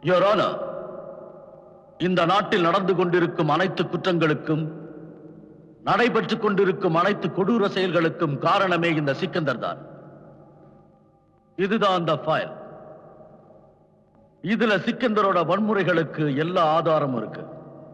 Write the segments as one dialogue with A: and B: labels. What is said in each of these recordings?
A: Your honour இந்த நாட்டில் நடந்து கொண்டிருக்கும் அனைத்து குற்றங்களுக்கும் நடைபெற்றுக் கொண்டிருக்கும் அனைத்து கொடூர செயல்களுக்கும் காரணமே இந்த சிக்கந்தர் தான் இதுதான் அந்த ஃபைல் இதுல சிக்கந்தரோட வன்முறைகளுக்கு எல்லா ஆதாரமும் இருக்கு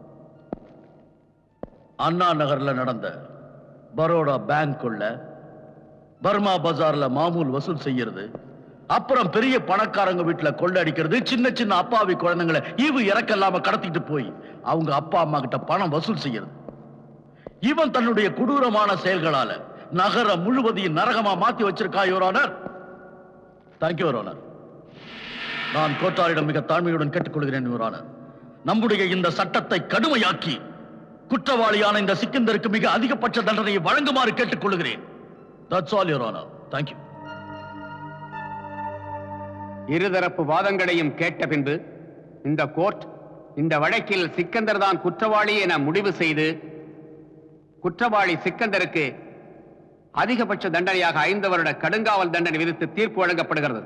A: அண்ணா நகர்ல நடந்த பரோடா பேங்க் கொள்ள பர்மா பஜார்ல மாமூல் வசூல் செய்யறது அப்புறம் பெரிய பணக்காரங்க வீட்டுல கொள்ளடிக்கிறது சின்ன சின்ன அப்பாவி குழந்தைங்களை ஈவு இறக்கல்லாம கடத்திட்டு போய் அவங்க அப்பா அம்மா கிட்ட பணம் வசூல் செய்யறது இவன் தன்னுடைய கொடூரமான செயல்களால நகரம் முழுவதையும் நரகமா மாத்தி வச்சிருக்கா யோரானர் தேங்க்யூ யோரானர் நான் கோட்டாரிடம் மிக தாழ்மையுடன் கேட்டுக்கொள்கிறேன் யோரானர் நம்முடைய இந்த சட்டத்தை கடுமையாக்கி குற்றவாளியான இந்த சிக்கந்தருக்கு மிக அதிகபட்ச தண்டனையை வழங்குமாறு கேட்டுக்கொள்கிறேன் that's all your honour thank you
B: இருதரப்பு வாதங்களையும் கேட்ட பின்பு இந்த கோர்ட் இந்த வழக்கில் சிக்கந்தர் தான் குற்றவாளி என முடிவு செய்து குற்றவாளி சிக்கந்தருக்கு அதிகபட்ச தண்டனையாக ஐந்து வருட கடுங்காவல் தண்டனை விதித்து தீர்ப்பு வழங்கப்படுகிறது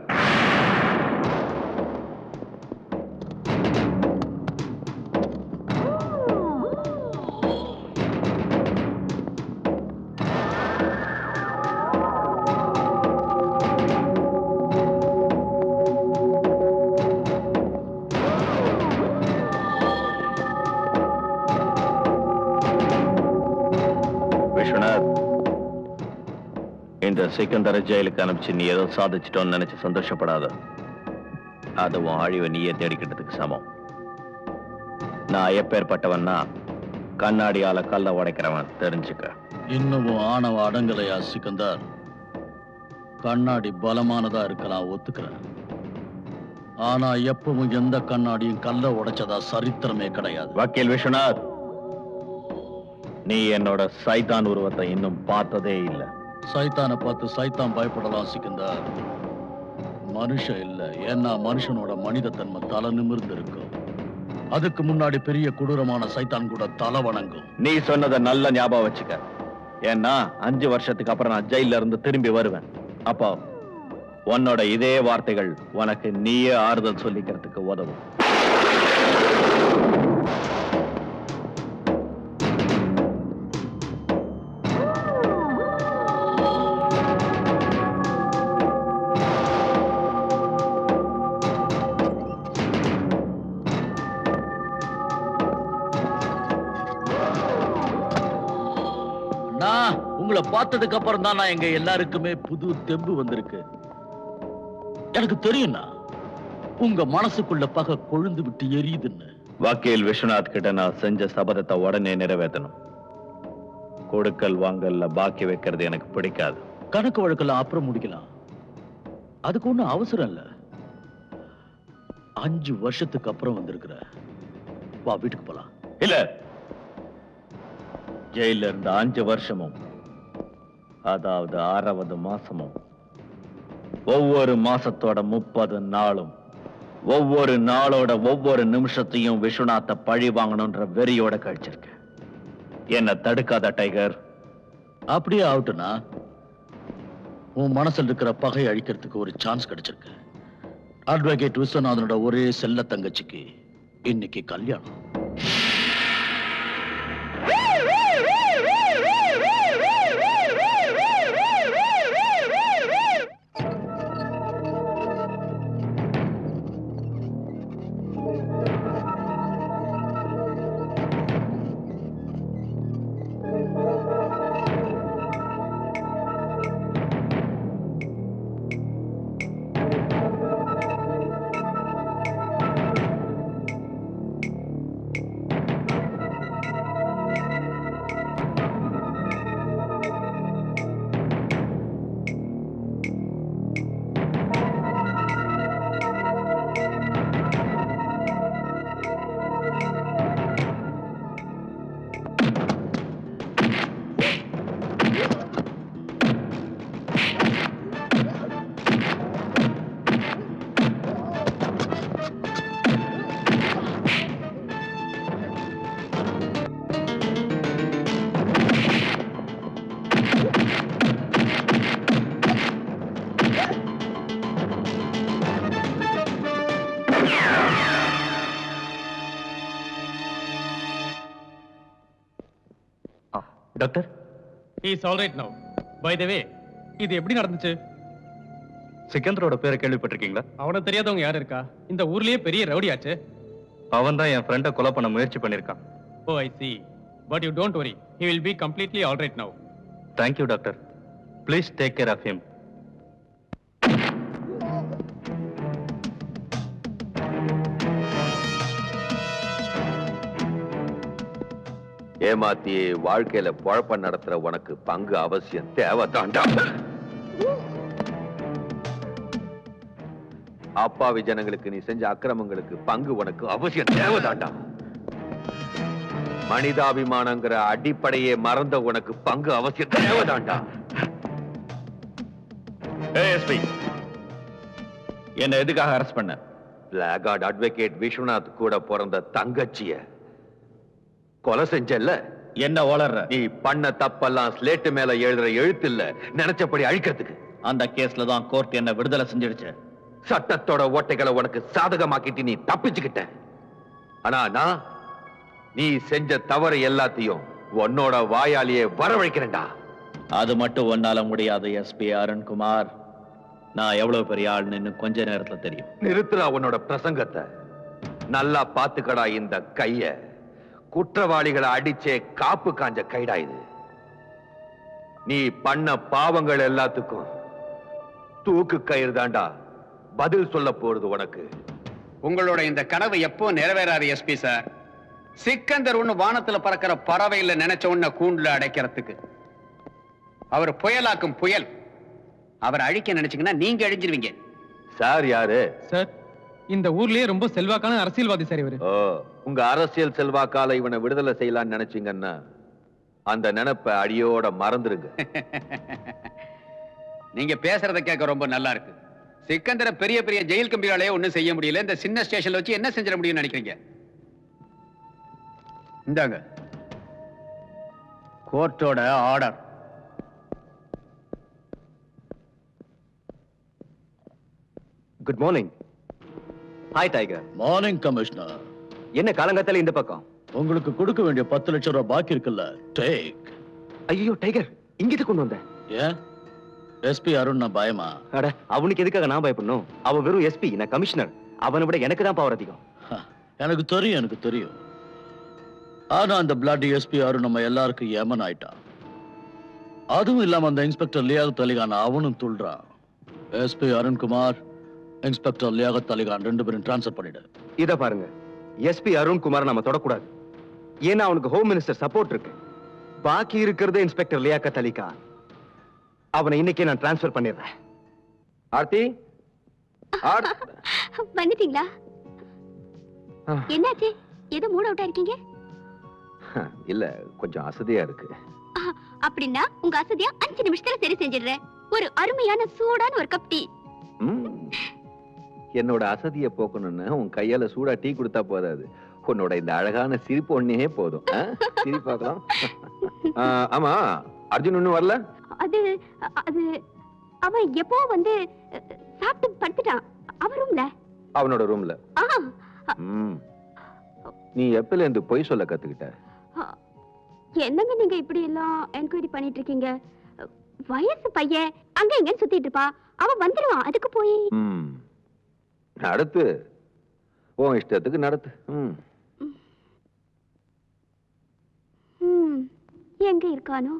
C: விஸ்வநாத் இந்த சிக்கந்தர ஜெயிலுக்கு அனுப்பிச்சு நீ ஏதோ சாதிச்சிட்டோன்னு நினைச்சு சந்தோஷப்படாத அது உன் அழிவை நீயே தேடிக்கிட்டதுக்கு சமம் நான் எப்பேற்பட்டவன்னா கண்ணாடியால கல்ல உடைக்கிறவன் தெரிஞ்சுக்க
A: இன்னமும் ஆணவ அடங்கலையா சிக்கந்தார் கண்ணாடி பலமானதா இருக்கலாம் ஒத்துக்கிறேன் ஆனா எப்பவும் எந்த கண்ணாடியும் கல்ல உடைச்சதா சரித்திரமே கிடையாது
C: வக்கீல் விஸ்வநாத் நீ என்னோட சைத்தான் உருவத்தை இன்னும் பார்த்ததே இல்லை
A: சைத்தானை பார்த்து சைத்தான் பயப்படலாம் சிக்கந்தார் மனுஷன் இல்ல ஏன்னா மனுஷனோட மனிதத்தன்மை தலை நிமிர்ந்து இருக்கும் அதுக்கு முன்னாடி பெரிய கொடூரமான சைத்தான் கூட தலை வணங்கும்
C: நீ சொன்னதை நல்ல ஞாபகம் வச்சுக்க ஏன்னா அஞ்சு வருஷத்துக்கு அப்புறம் நான் ஜெயில இருந்து திரும்பி வருவேன் அப்போ உன்னோட இதே வார்த்தைகள் உனக்கு நீயே ஆறுதல் சொல்லிக்கிறதுக்கு உதவும்
A: நான் உங்களை பார்த்ததுக்கு அப்புறம் தான் நான் எங்க எல்லாருக்குமே புது தெம்பு வந்திருக்கு எனக்கு தெரியும்னா உங்க மனசுக்குள்ள பகை கொழுந்து விட்டு எரியுதுன்னு
C: வக்கீல் விஸ்வநாத் கிட்ட நான் செஞ்ச சபதத்தை உடனே நிறைவேற்றணும் கொடுக்கல் வாங்கல்ல பாக்கி வைக்கிறது எனக்கு பிடிக்காது
A: கணக்கு வழக்கெல்லாம் அப்புறம் முடிக்கலாம் அதுக்கு ஒண்ணும் அவசரம் இல்ல அஞ்சு வருஷத்துக்கு அப்புறம் வந்திருக்கிற வா வீட்டுக்கு போலாம்
C: இல்ல ஜெயில இருந்த அஞ்சு வருஷமும் அதாவது ஆறாவது மாசமும் ஒவ்வொரு மாசத்தோட முப்பது நாளும் ஒவ்வொரு நாளோட ஒவ்வொரு நிமிஷத்தையும் விஸ்வநாத்த பழி வாங்கணும்ன்ற வெறியோட கழிச்சிருக்கேன் என்ன தடுக்காத டைகர்
A: அப்படியே ஆகட்டும்னா உன் மனசுல இருக்கிற பகை அழிக்கிறதுக்கு ஒரு சான்ஸ் கிடைச்சிருக்கு அட்வொகேட் விஸ்வநாதனோட ஒரே செல்ல தங்கச்சிக்கு இன்னைக்கு கல்யாணம்
D: doctor
E: is all right now by the way இது எப்படி நடந்துச்சு
D: சிக்கந்தரோட பேரை கேள்விப்பட்டிருக்கீங்களா
E: அவனை தெரியாதவங்க யார் இருக்கா இந்த ஊர்லயே பெரிய ரவுடி ஆச்சு
D: அவன் தான் என் ஃப்ரெண்டை கொலை பண்ண முயற்சி பண்ணியிருக்கான்
E: oh I see but you don't worry he will be completely all right now
D: thank you doctor please take care of him
C: ஏமாத்தி வாழ்க்கையில பொழப்ப நடத்துற உனக்கு பங்கு அவசியம் தேவைதான்டா அப்பாவி ஜனங்களுக்கு நீ செஞ்ச அக்கிரமங்களுக்கு பங்கு உனக்கு அவசியம் தேவைதான்டா மனிதாபிமானங்கிற அடிப்படையே மறந்த உனக்கு பங்கு அவசியம் தேவைதான்டா
A: ஏஎஸ்பி என்ன எதுக்காக அரெஸ்ட் பண்ண
C: பிளாகார்ட் அட்வொகேட் விஸ்வநாத் கூட பிறந்த தங்கச்சிய கொலை செஞ்சல்ல
A: என்ன வளர்ற
C: நீ பண்ண தப்பெல்லாம் ஸ்லேட்டு மேல எழுதுற எழுத்து இல்ல நினைச்சபடி அழிக்கிறதுக்கு
A: அந்த கேஸ்ல தான் கோர்ட் என்ன விடுதலை செஞ்சிடுச்சு
C: சட்டத்தோட ஓட்டைகளை உனக்கு சாதகமாக்கிட்டு நீ தப்பிச்சுக்கிட்ட ஆனா நான் நீ செஞ்ச தவறு எல்லாத்தையும் உன்னோட வாயாலேயே வரவழைக்கிறேன்டா
A: அது மட்டும் ஒன்னால முடியாது எஸ்பி அருண்குமார் நான் எவ்வளவு பெரிய ஆள்னு இன்னும் கொஞ்ச நேரத்துல தெரியும்
C: நிறுத்துறா உன்னோட பிரசங்கத்தை நல்லா பாத்துக்கடா இந்த கைய குற்றவாளிகளை அடிச்சே காப்பு காஞ்ச கைடா இது நீ பண்ண பாவங்கள் எல்லாத்துக்கும் தூக்கு கயிறு தாண்டா பதில் சொல்ல போறது உனக்கு
B: உங்களோட இந்த கனவு எப்போ நிறைவேறாது எஸ்பி சார் சிக்கந்தர் ஒண்ணு வானத்துல பறக்கிற பறவை இல்ல நினைச்ச உடனே கூண்டுல அடைக்கிறதுக்கு அவர் புயலாக்கும் புயல் அவர் அழிக்க நினைச்சீங்கன்னா நீங்க அழிஞ்சிருவீங்க
C: சார் யாரு
E: சார் இந்த ஊர்லயே ரொம்ப செல்வாக்கான அரசியல்வாதி சார் இவரு
C: ஓ உங்க அரசியல் செல்வாக்கால இவனை விடுதலை செய்யலாம்னு நினைச்சீங்கன்னா அந்த நினைப்ப அடியோட மறந்துருங்க
B: நீங்க பேசுறத கேட்க ரொம்ப நல்லா இருக்கு சிக்கந்தர பெரிய பெரிய ஜெயில் கம்பிகளாலே ஒண்ணும் செய்ய முடியல இந்த சின்ன ஸ்டேஷன்ல வச்சு என்ன செஞ்சிட முடியும்னு நினைக்கிறீங்க இந்தாங்க கோர்ட்டோட order
F: good morning hi tiger
A: morning commissioner
F: என்ன காலங்காத்தால இந்த பக்கம்
A: உங்களுக்கு கொடுக்க வேண்டிய பத்து லட்சம் ரூபாய் பாக்கி இருக்குல்ல டேக்
F: ஐயோ டைகர் இங்க எதுக்கு கொண்டு வந்த
A: ஏன் எஸ்பி அருண் நான் பயமா
F: அட அவனுக்கு எதுக்காக நான் பயப்படணும் அவன் வெறும் எஸ்பி நான் கமிஷனர் அவனை விட எனக்கு தான் பவர் அதிகம்
A: ஹ, எனக்கு தெரியும் எனக்கு தெரியும் ஆனா அந்த பிளாட் எஸ்பி அருண் நம்ம எல்லாருக்கும் ஏமன் ஆயிட்டான் அதுவும் இல்லாம அந்த இன்ஸ்பெக்டர் லியாகத் அலிகான் அவனும் துள்றான் எஸ்பி அருண்குமார் இன்ஸ்பெக்டர் லியாகத் அலிகான் ரெண்டு பேரும் டிரான்ஸ்ஃபர் பண்ணிடு
F: இத பாருங்க எஸ்பி அருண்குமார் நம்ம தொடக்கூடாது ஏன்னா அவனுக்கு ஹோம் மினிஸ்டர் சப்போர்ட் இருக்கு பாக்கி இருக்கிறது இன்ஸ்பெக்டர் லியாக்கத் அலி கான் அவனை இன்னைக்கே நான் டிரான்ஸ்ஃபர் பண்ணிடுறேன்
C: ஆர்த்தி ஆர்
G: வந்துட்டீங்களா
C: ஆ.
G: என்னாச்சு ஏதோ மூட் அவுட்டா இருக்கீங்க
C: இல்ல கொஞ்சம் அசதியா இருக்கு
G: ஆ, அப்படின்னா உங்க அசதியா அஞ்சு நிமிஷத்துல சரி செஞ்சிடுறேன் ஒரு அருமையான சூடான ஒரு கப் டீ
C: ம். என்னோட அசதியை போக்கணும்னு உன் கையால சூடா டீ கொடுத்தா போதாது உன்னோட இந்த அழகான சிரிப்பு ஒன்னே போதும் ஆ? சிரி பார்க்கலாம் ஆ, ஆமா அர்ஜுன் இன்னும் வரல
G: அது அது அவன் எப்போ வந்து அ, சாப்பிட்டு படுத்துட்டான் அவன் ரூம்ல
C: அவனோட ரூம்ல
G: ஆ
C: ம். நீ எப்பல இருந்து பொய் சொல்ல கத்துக்கிட்ட
G: ஆ, என்னங்க நீங்க இப்படி எல்லாம் என்கொயரி பண்ணிட்டு இருக்கீங்க வயசு பையன் அங்க இங்கன்னு சுத்திட்டு இருப்பா அவன் வந்துருவான் அதுக்கு போய்
C: ம். நடத்து உன் இஷ்டத்துக்கு நடத்து ம்.
G: ம், எங்க இருக்கானோ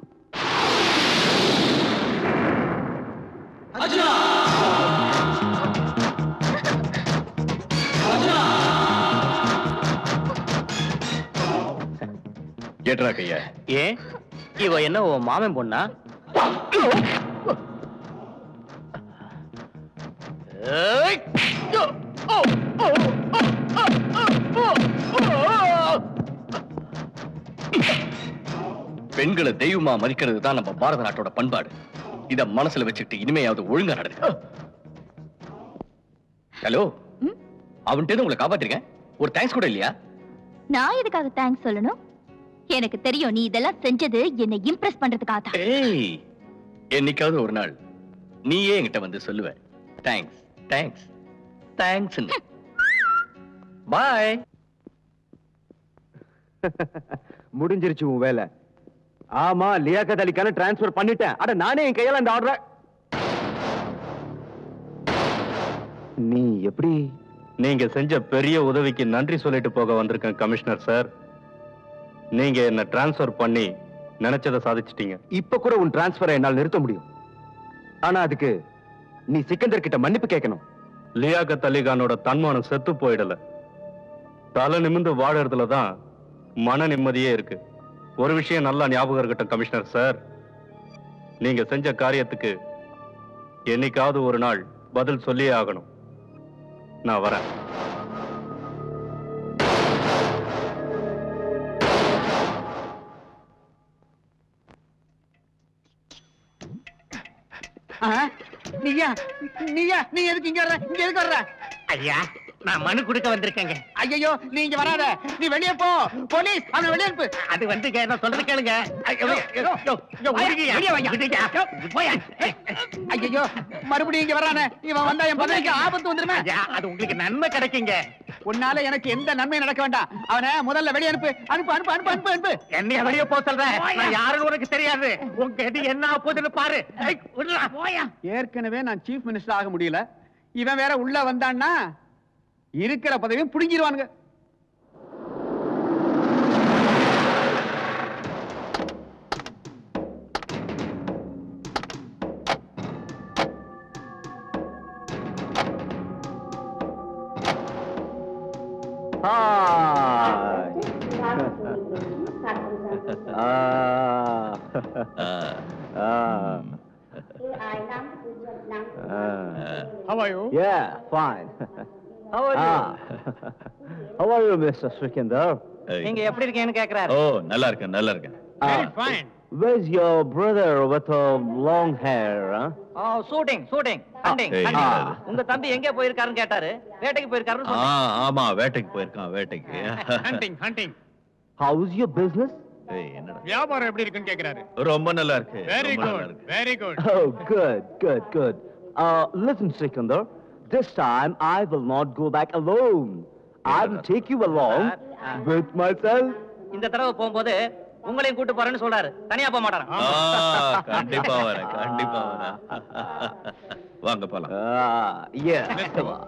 A: ஏற்றா கைய
F: ஏன் இவ என்ன உன் மாமன் பொண்ணா
D: பெண்களை தெய்வமா மதிக்கிறது தான் நம்ம பாரத நாட்டோட பண்பாடு இத மனசுல வச்சுக்கிட்டு இனிமையாவது ஒழுங்கா நடந்து ஹலோ
G: ம்?
D: அவன்கிட்ட உங்களை காப்பாத்திருக்கேன் ஒரு தேங்க்ஸ் கூட இல்லையா
G: நான் எதுக்காக தேங்க்ஸ் சொல்லணும் எனக்கு தெரியும் நீ இதெல்லாம் செஞ்சது என்னை இம்ப்ரெஸ் பண்றதுக்காக தான்
D: ஏய் என்னைக்காவது ஒரு நாள் நீயே என்கிட்ட வந்து சொல்லுவ தேங்க்ஸ் தேங்க்ஸ் தேங்க்ஸ் பாய்
F: முடிஞ்சிருச்சு உன் வேலை ஆமா லியாக்கத் அலிக்கான டிரான்ஸ்ஃபர் பண்ணிட்டேன் அட நானே என் கையால அந்த ஆர்டர் நீ எப்படி
H: நீங்க செஞ்ச பெரிய உதவிக்கு நன்றி சொல்லிட்டு போக வந்திருக்கேன் கமிஷனர் சார் நீங்க என்ன டிரான்ஸ்ஃபர் பண்ணி நினைச்சதை சாதிச்சிட்டீங்க
F: இப்ப கூட உன் டிரான்ஸ்ஃபரை என்னால் நிறுத்த முடியும் ஆனா அதுக்கு நீ சிக்கந்தர் கிட்ட மன்னிப்பு கேட்கணும்
H: லியாகத் அலிகானோட தன்மானம் செத்து போயிடல தலை நிமிந்து வாழறதுல தான் மன நிம்மதியே இருக்கு ஒரு விஷயம் நல்லா ஞாபகம் இருக்கட்டும் கமிஷனர் சார் நீங்க செஞ்ச காரியத்துக்கு என்னைக்காவது ஒரு நாள் பதில் சொல்லியே ஆகணும் நான் வரேன்
B: நீயா நீயா நீ எதுக்கு இங்க வர்ற இங்க எதுக்கு வர்ற
I: ஐயா நான் மனு கொடுக்க வந்திருக்கேங்க
B: ஐயோ நீ இங்க வராத நீ வெளியே போ போலீஸ் அவனை வெளியே அனுப்பு
I: அது வந்துங்க நான் சொல்றது கேளுங்க ஐயோ, ஐயோ, ஐயோ, ஐயோ, ஓடுங்கய்யா.
B: வெளியே வாங்க.
I: விடுங்க. போயா.
B: ஐயோ மறுபடியும் இங்க வரானே இவன் வந்தா என் பதவிக்கு ஆபத்து வந்துருமே
I: ஐயா, அது உங்களுக்கு நன்மை கிடைக்குங்க
B: உன்னால எனக்கு எந்த நன்மையும் நடக்க வேண்டாம் அவனை முதல்ல வெளியே அனுப்பு அனுப்பு அனுப்பு அனுப்பு அனுப்பு அனுப்பு
I: என்னைய வெளியே போக சொல்றேன் நான் யாருன்னு உனக்கு தெரியாது உங்க கதி என்ன போகுதுன்னு பாரு ஐ, விடுடா, போயா
B: ஏற்கனவே நான் சீஃப் மினிஸ்டர் ஆக முடியல இவன் வேற உள்ள வந்தான்னா இருக்கிற பதவியும் புடுங்கிடுவானுங்க
E: How are you?
F: Yeah, fine. How are you? How are you, Mr. Srikandar?
I: நீங்க எப்படி இருக்கீங்கன்னு கேக்குறாரு
A: ஓ நல்லா இருக்கேன் நல்லா இருக்கேன்
E: Very fine.
F: Where's your brother with uh, long hair? Huh?
I: Shooting shooting hunting
A: ஏய்,
I: ஹண்டிங்
A: என்னது?
I: உங்க தம்பி எங்க போயிருக்காருன்னு கேட்டாரு வேட்டைக்கு போயிருக்காருன்னு
A: ஆ
I: சொன்னேன்
A: ஆமா வேட்டைக்கு போயிருக்கான் வேட்டைக்கு
E: Hunting, hunting.
F: How's your business?
A: ஏய், என்னடா
E: வியாபாரம் எப்படி இருக்குன்னு கேக்குறாரு
A: ரொம்ப நல்லா இருக்கு
E: Very
A: ரொம்ப நல்லா
E: good,
A: இருக்கு.
E: very good.
F: Oh, good, good, good. Uh, listen, Sikandar. This time I will not go back alone. I will take you along with myself.
I: இந்த தடவை போகும்போது உங்களையும் கூட்டு போறேன்னு சொல்றாரு தனியா போக மாட்டாராம்
A: ஆ, கண்டிப்பா வரேன் கண்டிப்பா வரேன் வாங்க போலாம்
F: Ah, yeah.
E: Let's
F: come
E: go.
F: on.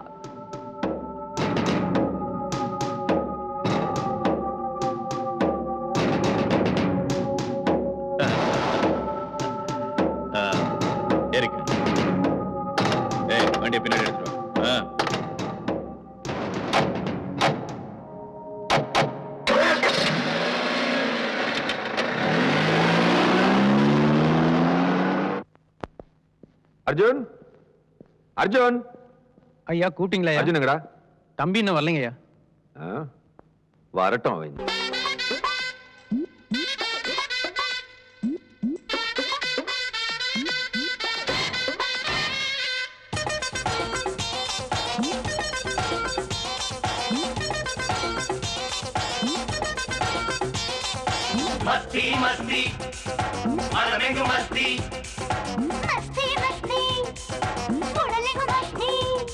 A: ஆ, இருக்கு ஏய் வண்டியை பின்னாடி எடுத்துரு ஆ
F: அர்ஜுன் அர்ஜுன்
E: ஐயா கூட்டிங்களா
F: அர்ஜுனுங்கடா
E: தம்பி இன்னும் வரலைங்கய்யா
F: ஆ, வரட்டும் அவன்
G: மஸ்தி மஸ்தி உடலுக்கு மஸ்தி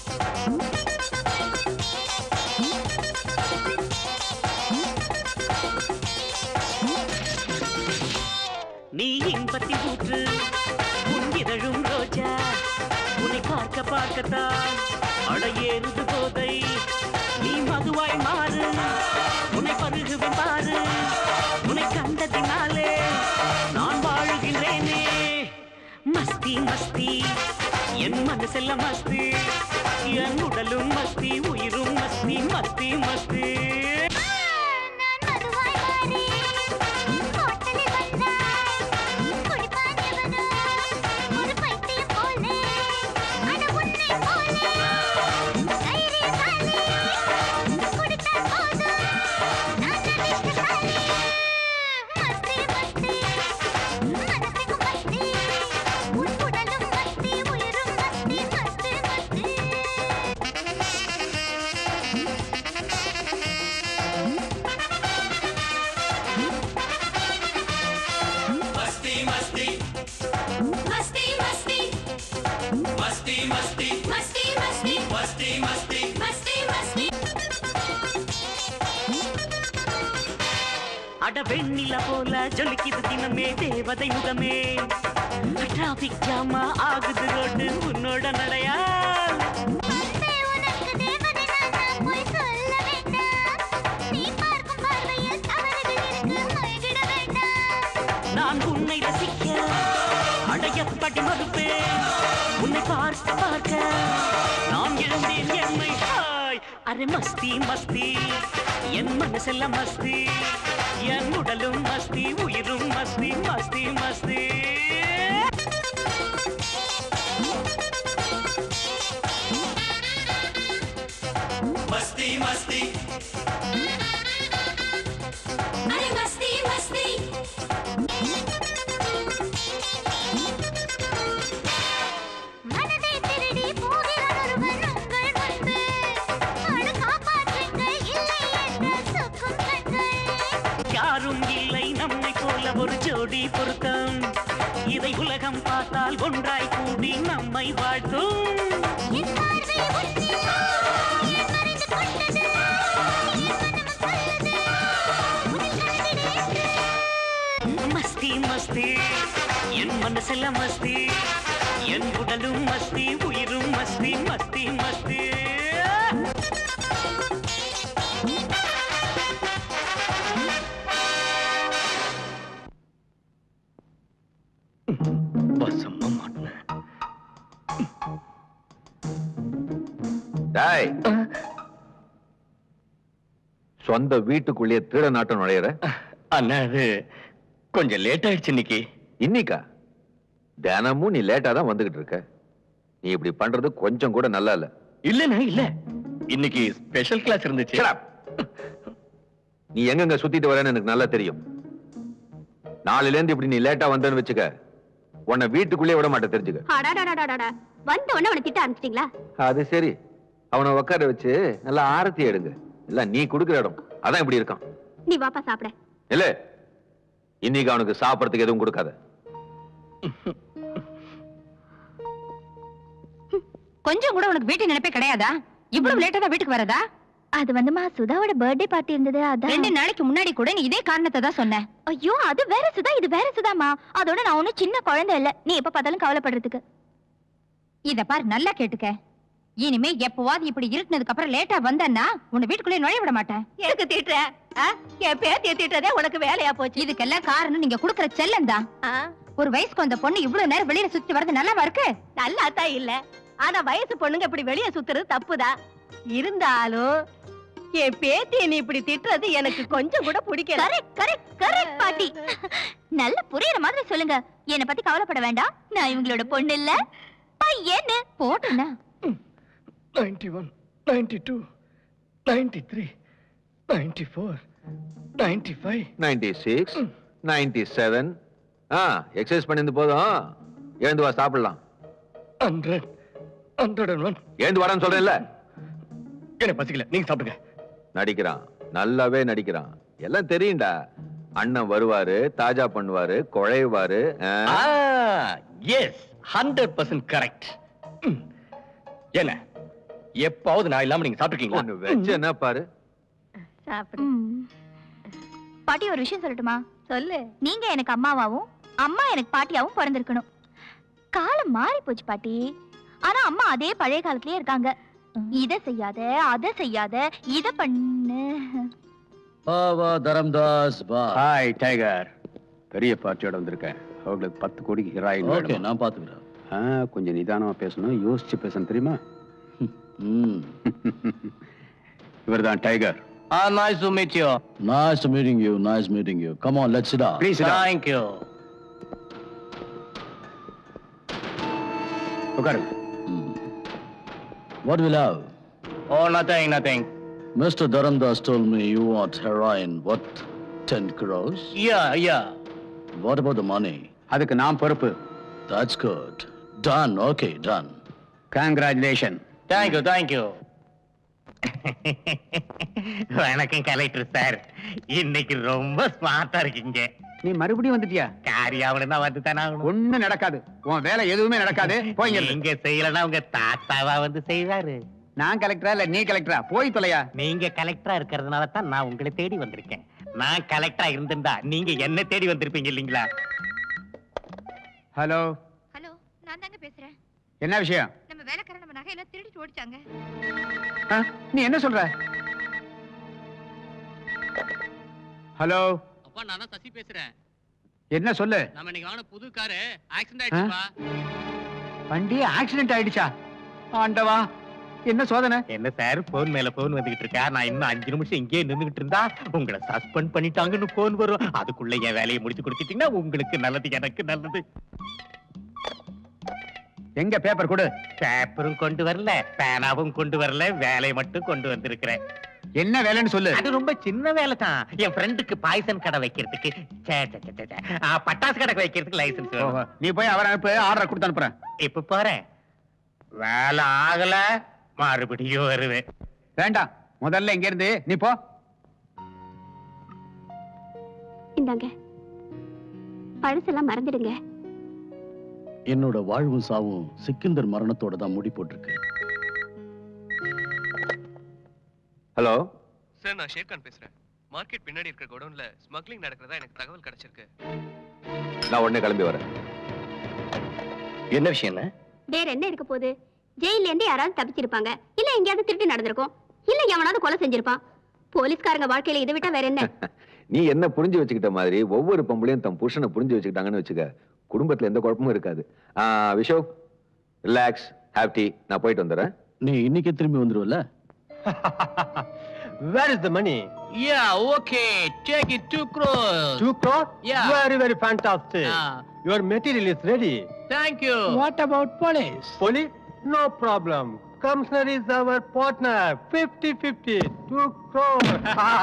J: நீ இன்பத்தி ஊற்று உன் இதழும் ரோஜா உன்னை பார்க்க பார்க்கத்தான் அடையேறுது போதை நீ மதுவாய் மாறு உன்னை பருகுவேன் பாரு உன்னை கண்டதினாலே நான் வாழுகின்றேனே மஸ்தி மஸ்தி என் மனசெல்லாம் மஸ்தி என் உடலும் மஸ்தி உயிரும் மஸ்தி மஸ்தி மஸ்தி
G: நான் மதுவாய் மாறி ஹோட்டலில் வந்தாய் குடிப்பான் எவனோ ஒரு பைத்தியம் போலே அட உன்னை போலே தைரியசாலி குடித்தால் போதும் நான் அதிர்ஷ்டசாலி மஸ்தி மஸ்தி மனசுக்கு மஸ்தி உன் உடலும் மஸ்தி உயிரும் மஸ்தி மஸ்தி மஸ்தி மஸ்தி மஸ்தி மஸ்தி மஸ்தி மஸ்தி மஸ்தி மஸ்தி மஸ்தி மஸ்தி மஸ்தி
J: அட வெண்ணில போல ஜொலிக்குது தினமே தேவதை முகமே டிராபிக் ஜாமா ஆகுது ரோடு உன்னோட நடையா நான் உன்னை ரசிக்க அடையப்படி மறுப்பேன் உன்னை பார்க்க பார்க்க நான் இழந்தேன் என்னை ஹாய் அரே மஸ்தி மஸ்தி என் மனசெல்லாம் மஸ்தி என் உடலும் மஸ்தி உயிரும் மஸ்தி மஸ்தி மஸ்தி
K: मस्ती मस्ती अरे मस्ती मस्ती மனதை திருடி போகிறான் ஒருவன் உங்கள் முன்பு அழு காப்பாற்றுங்கள் இல்லை என்ற சொக்கும் கண்கள்
J: யாரும் இல்லை நம்மை போல ஒரு ஜோடி பொருத்தம் இதை உலகம் பார்த்தால் ஒன்றாய் கூடி நம்மை வாழ்த்தும்
K: என் பார்வை உன்னில் என் மறைந்து கொண்டது என் மனமும் சொல்லுது உன்னில் கலந்திடு என்று
J: மஸ்தி மஸ்தி என் மனசெல்லாம் மஸ்தி என் உடலும் மஸ்தி உயிரும் மஸ்தி மஸ்தி மஸ்தி
D: வசமா மாட்டினேன்
F: டேய் சொந்த வீட்டுக்குள்ளேயே திருட நாட்டம் நுழையிற
D: அண்ணா அது கொஞ்சம் லேட் ஆயிடுச்சு இன்னைக்கு
F: இன்னிக்கா தினமும் நீ லேட்டா தான் வந்துகிட்டு இருக்க நீ இப்படி பண்றது கொஞ்சம் கூட நல்லா இல்ல
D: இல்லண்ணா இல்ல இன்னைக்கு ஸ்பெஷல் கிளாஸ் இருந்துச்சு
F: Shut up. நீ எங்கெங்க சுத்திட்டு வரேன்னு எனக்கு நல்லா தெரியும் நாளையில இருந்து இப்படி நீ லேட்டா வந்தேன்னு வச்சுக்க உன்னை வீட்டுக்குள்ளேயே விட மாட்டேன் தெரிஞ்சுக்க
G: அடாடாடாடாடா வந்த உடனே அவனை திட்ட ஆரம்பிச்சிட்டீங்களா
F: அது சரி அவனை உட்கார வச்சு நல்லா ஆரத்தி எடுங்க இல்ல நீ கொடுக்குற இடம் அதான் இப்படி இருக்கான்
G: நீ வாப்பா சாப்பிட
F: இல்ல இன்னைக்கு அவனுக்கு சாப்பிடறதுக்கு எதுவும் கொடுக்காத
L: கொஞ்சம் கூட உனக்கு வீட்டு நினைப்பே கிடையாதா இவ்வளவு லேட்டா தான் வீட்டுக்கு வரதா
G: அது வந்துமா சுதாவோட பர்த்டே பார்ட்டி இருந்தது
L: ரெண்டு
G: அதான்
L: நாளைக்கு முன்னாடி கூட நீ இதே காரணத்தை தான் சொன்ன
G: ஐயோ அது வேற சுதா இது வேற சுதாமா அதோட நான் ஒண்ணும் சின்ன குழந்தை இல்ல நீ எப்ப பார்த்தாலும் கவலைப்படுறதுக்கு
L: இத பாரு நல்லா கேட்டுக்க இனிமே எப்பவாவது இப்படி இருட்டுனதுக்கு அப்புறம் லேட்டா வந்தன்னா உன்னை வீட்டுக்குள்ளே நுழைய விட மாட்டேன்
M: எதுக்கு திட்டுற ஆ? என் பேத்திய திட்டுறதே உனக்கு வேலையா போச்சு
L: இதுக்கெல்லாம் காரணம் நீங்க குடுக்கற செல்லம் தான் ஒரு வயசுக்கு வந்த பொண்ணு இவ்வளவு நேரம் வெளியில சுத்தி வரது நல்லாவா இருக்கு
M: நல்லா தான் இல்ல ஆனா வயசு பொண்ணுங்க இப்படி வெளிய சுத்துறது தப்புதான் இருந்தாலும் என் பேத்திய நீ இப்படி திட்டுறது எனக்கு கொஞ்சம் கூட பிடிக்கல
G: கரெக்ட் கரெக்ட் கரெக்ட் பாட்டி நல்ல புரியுற மாதிரி சொல்லுங்க என்ன பத்தி கவலைப்பட வேண்டாம் நான் இவங்களோட பொண்ணு இல்ல பையன்னு
L: போட்டுனா
D: ninety one ninety two ninety three ninety four ninety five
F: ninety six ninety seven ஆ எக்ஸசைஸ் பண்ணிருந்து போதும் எழுந்து வா சாப்பிடலாம்
D: ஹண்ட்ரட் ஹண்ட்ரட் அண்ட் ஒன்
F: எழுந்து வாடான்னு சொல்றேன்ல
D: எனக்கு பசிக்கல நீங்க சாப்பிடுங்க
F: நடிக்கிறான் நல்லாவே நடிக்கிறான் எல்லாம் தெரியும்டா அண்ணன் வருவாரு தாஜா பண்ணுவாரு குழைவாரு ஆ?
D: எஸ் ஹண்ட்ரட் பர்சன்ட் கரெக்ட் என்ன எப்பாவது நான் இல்லாம நீங்க சாப்பிட்டுருக்கீங்களா
F: ஒண்ணு வச்சு என்ன பாரு
M: சாப்பிடு
G: பாட்டி ஒரு விஷயம் சொல்லட்டுமா
M: சொல்லு
G: நீங்க எனக்கு அம்மாவாவும் அம்மா எனக்கு பாட்டியாவும் பிறந்திருக்கணும் காலம் மாறி போச்சு பாட்டி ஆனா அம்மா அதே பழைய காலத்திலேயே இருக்காங்க இத செய்யாத அத செய்யாத இத பண்ணு
A: வா வா தரம்தாஸ் வா
B: ஹாய் டைகர் பெரிய பார்ட்டியோட வந்திருக்கேன் அவங்களுக்கு பத்து கோடிக்கு ஹீராயின்
A: ஓகே நான் பாத்துக்கிறேன்
B: ஆ, கொஞ்சம் நிதானமா பேசணும் யோசிச்சு பேசணும் தெரியுமா
A: ம்
B: இவர்தான் tiger
D: Ah, nice to meet you.
A: Nice to meeting you. Nice meeting you. Come on, let's sit down.
B: Please sit down.
D: Thank you.
B: உட்காருங்க
A: What will have?
D: Oh, nothing, nothing.
A: Mr. Dharamdas told me you want heroin. What? 10 crores?
D: Yeah, yeah.
A: What about the money?
B: அதுக்கு நான் பொறுப்பு
A: That's good. Done. Okay, done.
B: Congratulation
D: Thank you, thank you.
I: வணக்கம் collector sir இன்னைக்கு ரொம்ப ஸ்மார்ட்டா இருக்கீங்க
B: நீ மறுபடியும் வந்துட்டியா
I: காரியாவில தான் வந்து தானே ஆகணும்
B: ஒண்ணும் நடக்காது உன் வேலை எதுவுமே நடக்காது போய்
I: நீங்க செய்யலன்னா உங்க தாத்தாவா வந்து செய்வாரு
B: நான் கலெக்டரா இல்ல நீ கலெக்டரா போய் தொலையா
I: நீங்க கலெக்டரா இருக்கிறதுனால தான் நான் உங்களை தேடி வந்திருக்கேன் நான் கலெக்டரா இருந்திருந்தா நீங்க என்ன தேடி வந்திருப்பீங்க இல்லீங்களா
B: ஹலோ
L: ஹலோ நான் தாங்க பேசுறேன்
B: என்ன விஷயம்
L: நம்ம வேலைக்காரன் நம்ம நகையெல்லாம் திருடிட்டு ஓடிச்சாங்க
B: ஆ, நீ என்ன சொல்ற ஹலோ
N: அப்பா நான் தான் சசி பேசுறேன்
B: என்ன சொல்லு
N: நம்ம இன்னைக்கு வாங்கின புது காரு ஆக்சிடென்ட் ஆயிடுச்சுப்பா
B: வண்டி ஆக்சிடென்ட் ஆயிடுச்சா ஆண்டவா என்ன சோதனை
I: என்ன சார் போன் மேல போன் வந்துகிட்டு இருக்கா நான் இன்னும் அஞ்சு நிமிஷம் இங்கேயே நின்னுகிட்டு இருந்தா உங்களை சஸ்பெண்ட் பண்ணிட்டாங்கன்னு போன் வரும் அதுக்குள்ள என் வேலையை முடிச்சு கொடுத்துட்டீங்கன்னா உங்களுக்கு நல்லது எனக்கு நல்லது
B: எங்க பேப்பர் கொடு
I: பேப்பரும் கொண்டு வரல பேனாவும் கொண்டு வரல வேலையை மட்டும் கொண்டு வந்திருக்கிறேன்
B: என்ன வேலைன்னு சொல்லு
I: அது ரொம்ப சின்ன வேலை தான் என் ஃப்ரெண்டுக்கு பாய்சன் கடை வைக்கிறதுக்கு ச்சே, ச்சே, ச்சே, ச்சே, ச்சே. ஆ, பட்டாசு கடை வைக்கிறதுக்கு லைசன்ஸ்
B: ஓஹோ, நீ போய் அவரை அனுப்பு ஆர்டர் கொடுத்து அனுப்புறேன்
I: இப்ப போறேன் வேலை ஆகல மறுபடியும் வருவேன்
B: வேண்டாம் முதல்ல இங்க இருந்து நீ போ
O: இந்தாங்க பழசெல்லாம் மறந்துடுங்க
A: என்னோட வாழ்வும் சாவும் சிக்கந்தர் மரணத்தோட தான் முடி போட்டிருக்கு
F: ஹலோ
D: சார் நான் ஷேர்கான் பேசுறேன் மார்க்கெட் பின்னாடி இருக்கிற குடோன்ல ஸ்மக்லிங் நடக்கிறதா எனக்கு தகவல் கிடைச்சிருக்கு
F: நான் உடனே கிளம்பி வரேன்
D: என்ன விஷயம் என்ன
O: வேற என்ன இருக்க போகுது ஜெயில இருந்து யாராவது தப்பிச்சிருப்பாங்க இல்ல எங்கேயாவது திருட்டு நடந்திருக்கும் இல்ல எவனாவது கொலை செஞ்சிருப்பான் போலீஸ்காரங்க வாழ்க்கையில இதை விட்டா வேற என்ன
F: நீ என்ன புரிஞ்சு வச்சுக்கிட்ட மாதிரி ஒவ்வொரு பொம்பளையும் தன் புருஷனை புரிஞ்சு வச்சுக்கிட்டாங்கன்னு வச்சுக்க குடும்பத்துல எந்த குழப்பமும் இருக்காது ஆ, விஷோ ரிலாக்ஸ் ஹாப்பி நான் போயிட்டு வந்துடுறேன்
A: நீ இன்னைக்கே திரும்பி வந்துருவல
P: Where is the money?
N: Yeah, okay. Take it two crores.
P: Two crore?
N: Yeah.
P: Very, very fantastic.
N: Yeah.
P: Your material is ready.
N: Thank you.
P: What about police? Police? No problem. Commissioner is our partner. 50-50. Two crore.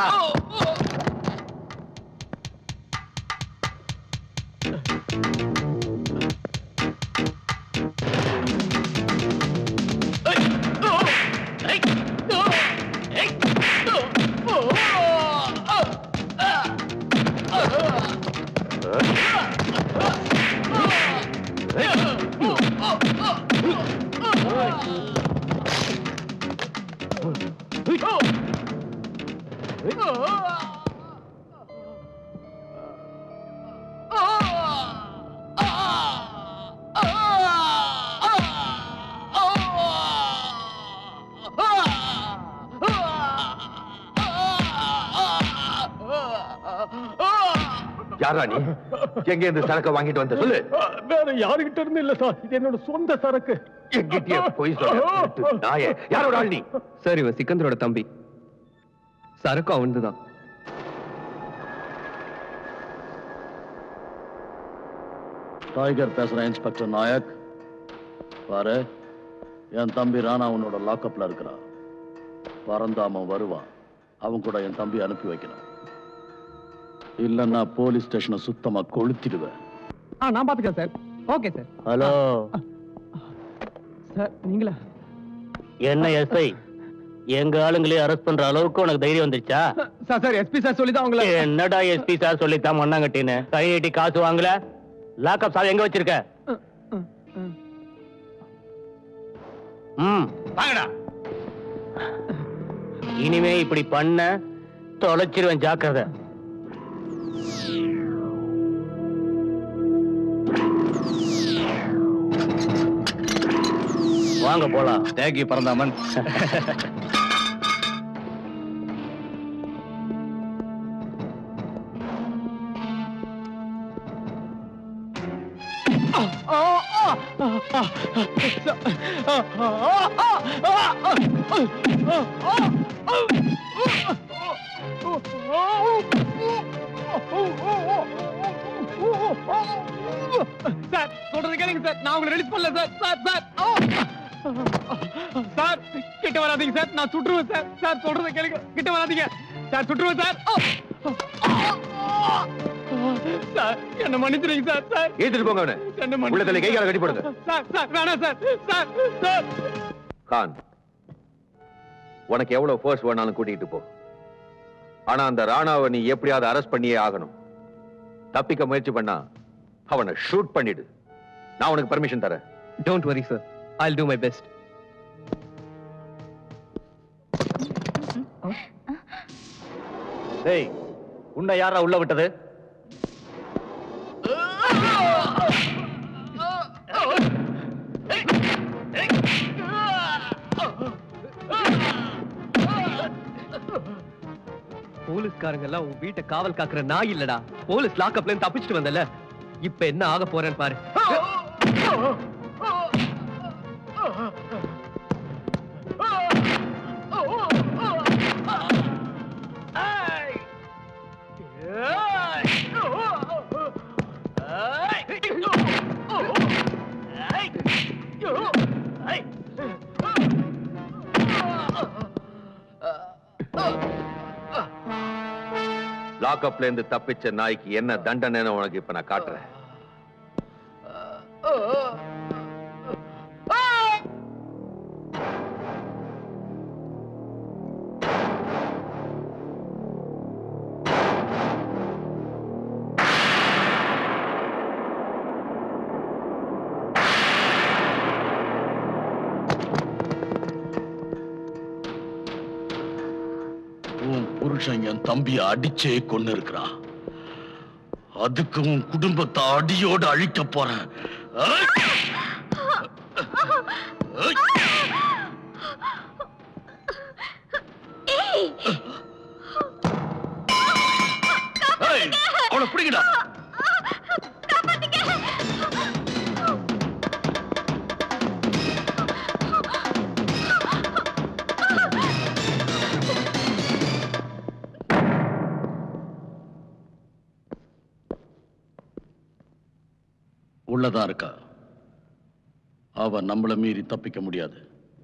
F: யாரா நீ எங்க இருந்து சரக்கு வாங்கிட்டு வந்த சொல்லு
P: வேற யாருகிட்ட இருந்து இல்ல சார் இது என்னோட சொந்த சரக்கு
F: எங்கிட்டயே போய் சொல்ல நாயே யாரோட ஆள் நீ
Q: சார் இவன் சிக்கந்தரோட தம்பி சரக்கு அவன்துதான்
A: டைகர் பேசுறேன் இன்ஸ்பெக்டர் நாயக் பாரு என் தம்பி ராணா உன்னோட லாக்அப்ல இருக்கிறான் பறந்தாம வருவான் அவன் கூட என் தம்பி அனுப்பி வைக்கணும் இல்லைன்னா போலீஸ் ஸ்டேஷனை சுத்தமா கொளுத்திடுவேன்
Q: ஆ நான் பாத்துக்கிறேன் sir okay sir
R: hello
Q: sir நீங்களா
R: என்ன எஸ்ஐ எங்க ஆளுங்களே அரெஸ்ட் பண்ற அளவுக்கு உனக்கு தைரியம் வந்துருச்சா
Q: சார் சார் எஸ்பி சார் சொல்லி தான் உங்களை
R: என்னடா எஸ்பி சார் சொல்லித்தான் மண்ணாங்கட்டின்னு கை நீட்டி காசு வாங்கல லாக்அப் சாவி எங்க வச்சிருக்க ம்
B: வாங்கடா
R: இனிமே இப்படி பண்ண தொலைச்சிருவேன் ஜாக்கிரதை வாங்க போலாம்
D: தேக்கி பறந்தாமன்
Q: சார் சொல்றது கேளுங்க சார் நான் உங்களை ரிலீஸ் பண்ணல சார் சார் சார் ஆ! சார் கிட்ட வராதீங்க சார் நான் சுட்டுருவேன் சார் சார் சொல்றத கேளுங்க கிட்ட வராதீங்க சார் சுட்டுருவேன் சார் ஆ! சார் என்ன மன்னிச்சிருங்க சார் சார்
F: ஏத்துட்டு போங்க அவனை
Q: என்ன
F: உள்ள தள்ளி கை கால கட்டி போடுங்க
Q: சார் சார் வேணாம் சார் சார் சார்
F: கான் உனக்கு எவ்வளவு ஃபோர்ஸ் வேணாலும் கூட்டிட்டு போ ஆனா அந்த ராணாவை நீ எப்படியாவது அரெஸ்ட் பண்ணியே ஆகணும் தப்பிக்க முயற்சி பண்ணா அவனை ஷூட் பண்ணிடு நான் உனக்கு பர்மிஷன் தரேன்
Q: don't worry sir I'll do my best
H: டேய் உன்னை யாரா உள்ள விட்டது
S: போலீஸ்காரங்க எல்லாம் உன் வீட்டை காவல் காக்குற நாய் இல்லடா போலீஸ் லாக்அப்ல இருந்து தப்பிச்சிட்டு வந்தல இப்ப என்ன ஆக போறேன்னு பாரு
F: லாக்அப்ல இருந்து தப்பிச்ச நாய்க்கு என்ன தண்டனைன்னு உனக்கு இப்ப நான் காட்டுறேன்
A: உன் புருஷன் என் தம்பியை அடிச்சே கொண்டு இருக்கிறான் அதுக்கு உன் குடும்பத்தை அடியோடு அழிக்க போறேன் ஐ! ஏய், அவனை பிடிக்கடா உள்ளதான் இருக்கா அவ நம்மள மீறி தப்பிக்க முடியாது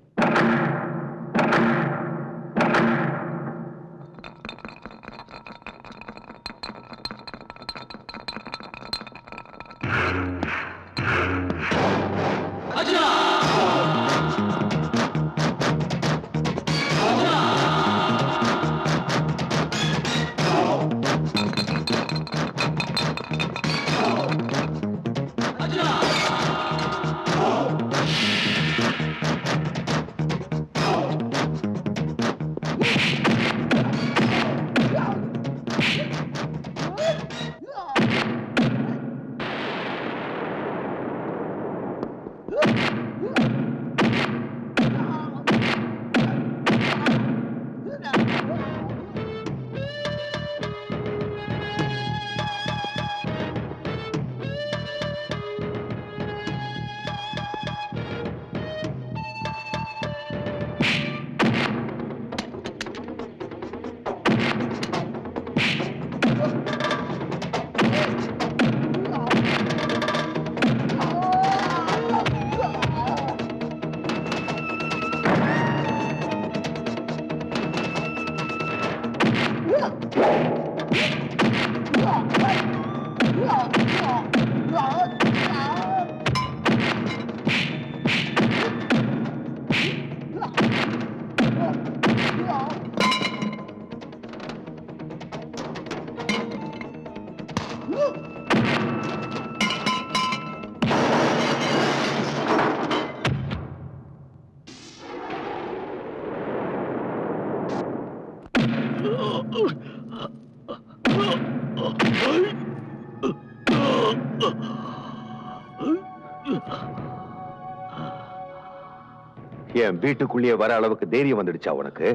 F: என் வீட்டுக்குள்ளேயே வர அளவுக்கு தைரியம் வந்துடுச்சா உனக்கு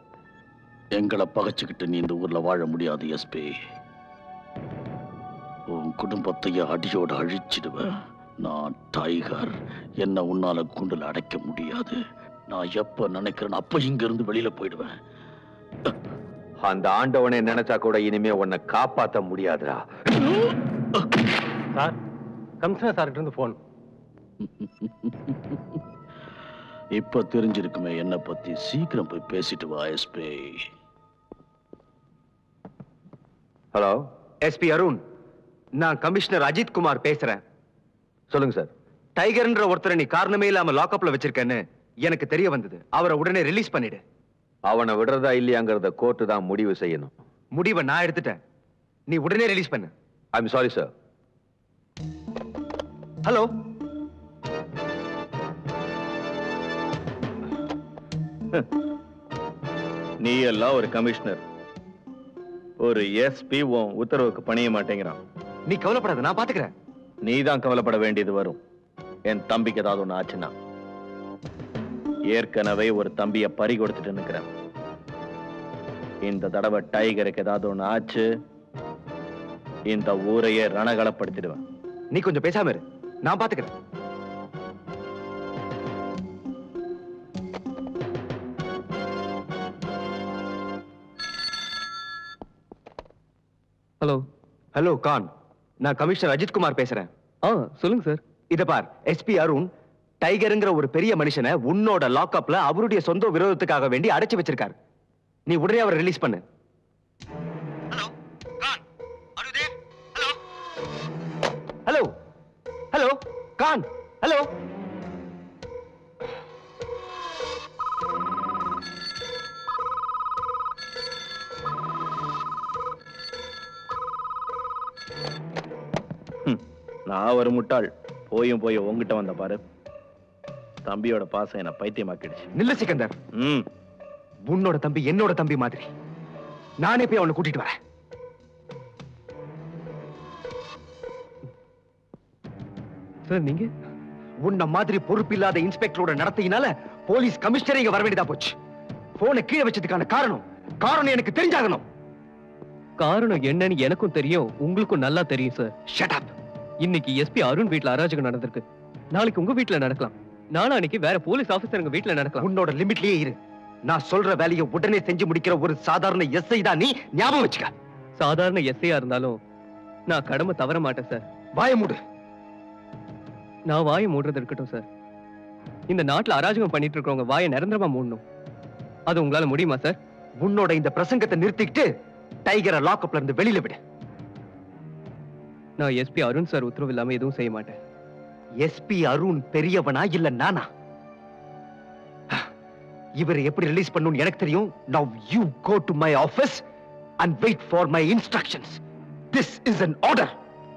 A: எங்களை பகைச்சுக்கிட்டு நீ இந்த ஊர்ல வாழ முடியாது எஸ்பி உன் குடும்பத்தையே அடியோடு அழிச்சிடுவேன் நான் டைகர் என்ன உன்னால கூண்டுல அடைக்க முடியாது நான் எப்ப நினைக்கிறேன் அப்ப இங்க இருந்து வெளியில போயிடுவேன்
F: அந்த ஆண்டவனை நினைச்சா கூட இனிமே உன்னை காப்பாத்த முடியாதுடா
S: சார் கமிஷனர் சார்கிட்ட இருந்து போன்
A: இப்ப தெரிஞ்சிருக்குமே என்ன பத்தி சீக்கிரம் போய் பேசிட்டு வா எஸ்பி
T: ஹலோ எஸ்பி அருண் நான் கமிஷனர் அஜித் குமார் பேசுறேன்
F: சொல்லுங்க சார்
T: டைகர்ன்ற ஒருத்தரை நீ காரணமே இல்லாம லாக்அப்ல வச்சிருக்கேன்னு எனக்கு தெரிய வந்தது அவரை உடனே ரிலீஸ் பண்ணிடு
F: அவனை விடுறதா இல்லையாங்கிறத கோர்ட்டு தான் முடிவு செய்யணும்
T: முடிவை நான் எடுத்துட்டேன் நீ உடனே ரிலீஸ் பண்ணு
F: ஐம் சாரி சார்
T: ஹலோ
C: நீ எல்லாம் ஒரு கமிஷனர் ஒரு எஸ்பி உன் உத்தரவுக்கு பணிய மாட்டேங்கிறான்
T: நீ கவலைப்படாத நான் பாத்துக்கிறேன்
C: நீ தான் கவலைப்பட வேண்டியது வரும் என் தம்பிக்கு ஏதாவது ஒண்ணு ஆச்சுன்னா ஏற்கனவே ஒரு தம்பிய பறி கொடுத்துட்டு நிக்கிறேன் இந்த தடவை டைகருக்கு ஏதாவது ஒண்ணு ஆச்சு இந்த ஊரையே ரணகலப்படுத்திடுவேன்
T: நீ கொஞ்சம் பேசாம இரு நான் பாத்துக்கிறேன்
S: ஹலோ
T: ஹலோ கான் நான் கமிஷனர் அஜித் குமார் பேசுறேன்
S: ஆ சொல்லுங்க சார்
T: இத பார் எஸ்பி அருண் டைகருங்கிற ஒரு பெரிய மனுஷனை உன்னோட லாக்அப்ல அவருடைய சொந்த விரோதத்துக்காக வேண்டி அடைச்சு வச்சிருக்காரு நீ உடனே அவரை ரிலீஸ் பண்ணு ஹலோ ஹலோ கான் ஹலோ
C: நான் ஒரு முட்டாள் போயும் போய் உங்ககிட்ட வந்த பாரு தம்பியோட பாசம் என்ன பைத்தியமாக்கிடுச்சு
T: நில்லு சிக்கந்தர்
C: ம்
T: உன்னோட தம்பி என்னோட தம்பி மாதிரி நானே போய் அவனை கூட்டிட்டு வரேன்
S: சார் நீங்க
T: உன்ன மாதிரி பொறுப்பில்லாத இன்ஸ்பெக்டரோட நடத்தையினால போலீஸ் கமிஷனரே இங்க வர வேண்டியதா போச்சு போனை கீழே வச்சதுக்கான காரணம் காரணம் எனக்கு தெரிஞ்சாகணும்
S: காரணம் என்னன்னு எனக்கும் தெரியும் உங்களுக்கும் நல்லா தெரியும் சார்
T: ஷட் அப்
S: இன்னைக்கு எஸ்பி அருண் வீட்ல அராஜகம் நடந்திருக்கு நாளைக்கு உங்க வீட்ல நடக்கலாம் நாளான்னைக்கு வேற போலீஸ் ஆபீசருங்க வீட்ல நடக்கலாம்
T: உன்னோட லிமிட்லயே இரு நான் சொல்ற வேலையை உடனே செஞ்சு முடிக்கிற ஒரு சாதாரண எஸ்ஐ தான் நீ ஞாபகம் வச்சுக்க
S: சாதாரண எஸ்ஐயா இருந்தாலும் நான் கடமை தவற மாட்டேன் சார்
T: வாய மூடு
S: நான் வாயை மூடுறது இருக்கட்டும் சார் இந்த நாட்டுல அராஜகம் பண்ணிட்டு இருக்கிறவங்க வாயை நிரந்தரமா மூடணும் அது உங்களால முடியுமா சார்
T: உன்னோட இந்த பிரசங்கத்தை நிறுத்திக்கிட்டு டைகரை லாக்அப்ல இருந்து வெளியில விடு
S: நான் எஸ்பி அருண் சார் உத்தரவு இல்லாம எதுவும் செய்ய மாட்டேன்
T: எஸ்பி அருண் பெரியவனா இல்ல நானா இவரை எப்படி ரிலீஸ் பண்ணணும்னு எனக்கு தெரியும் now you go to my office and wait for my instructions this is an order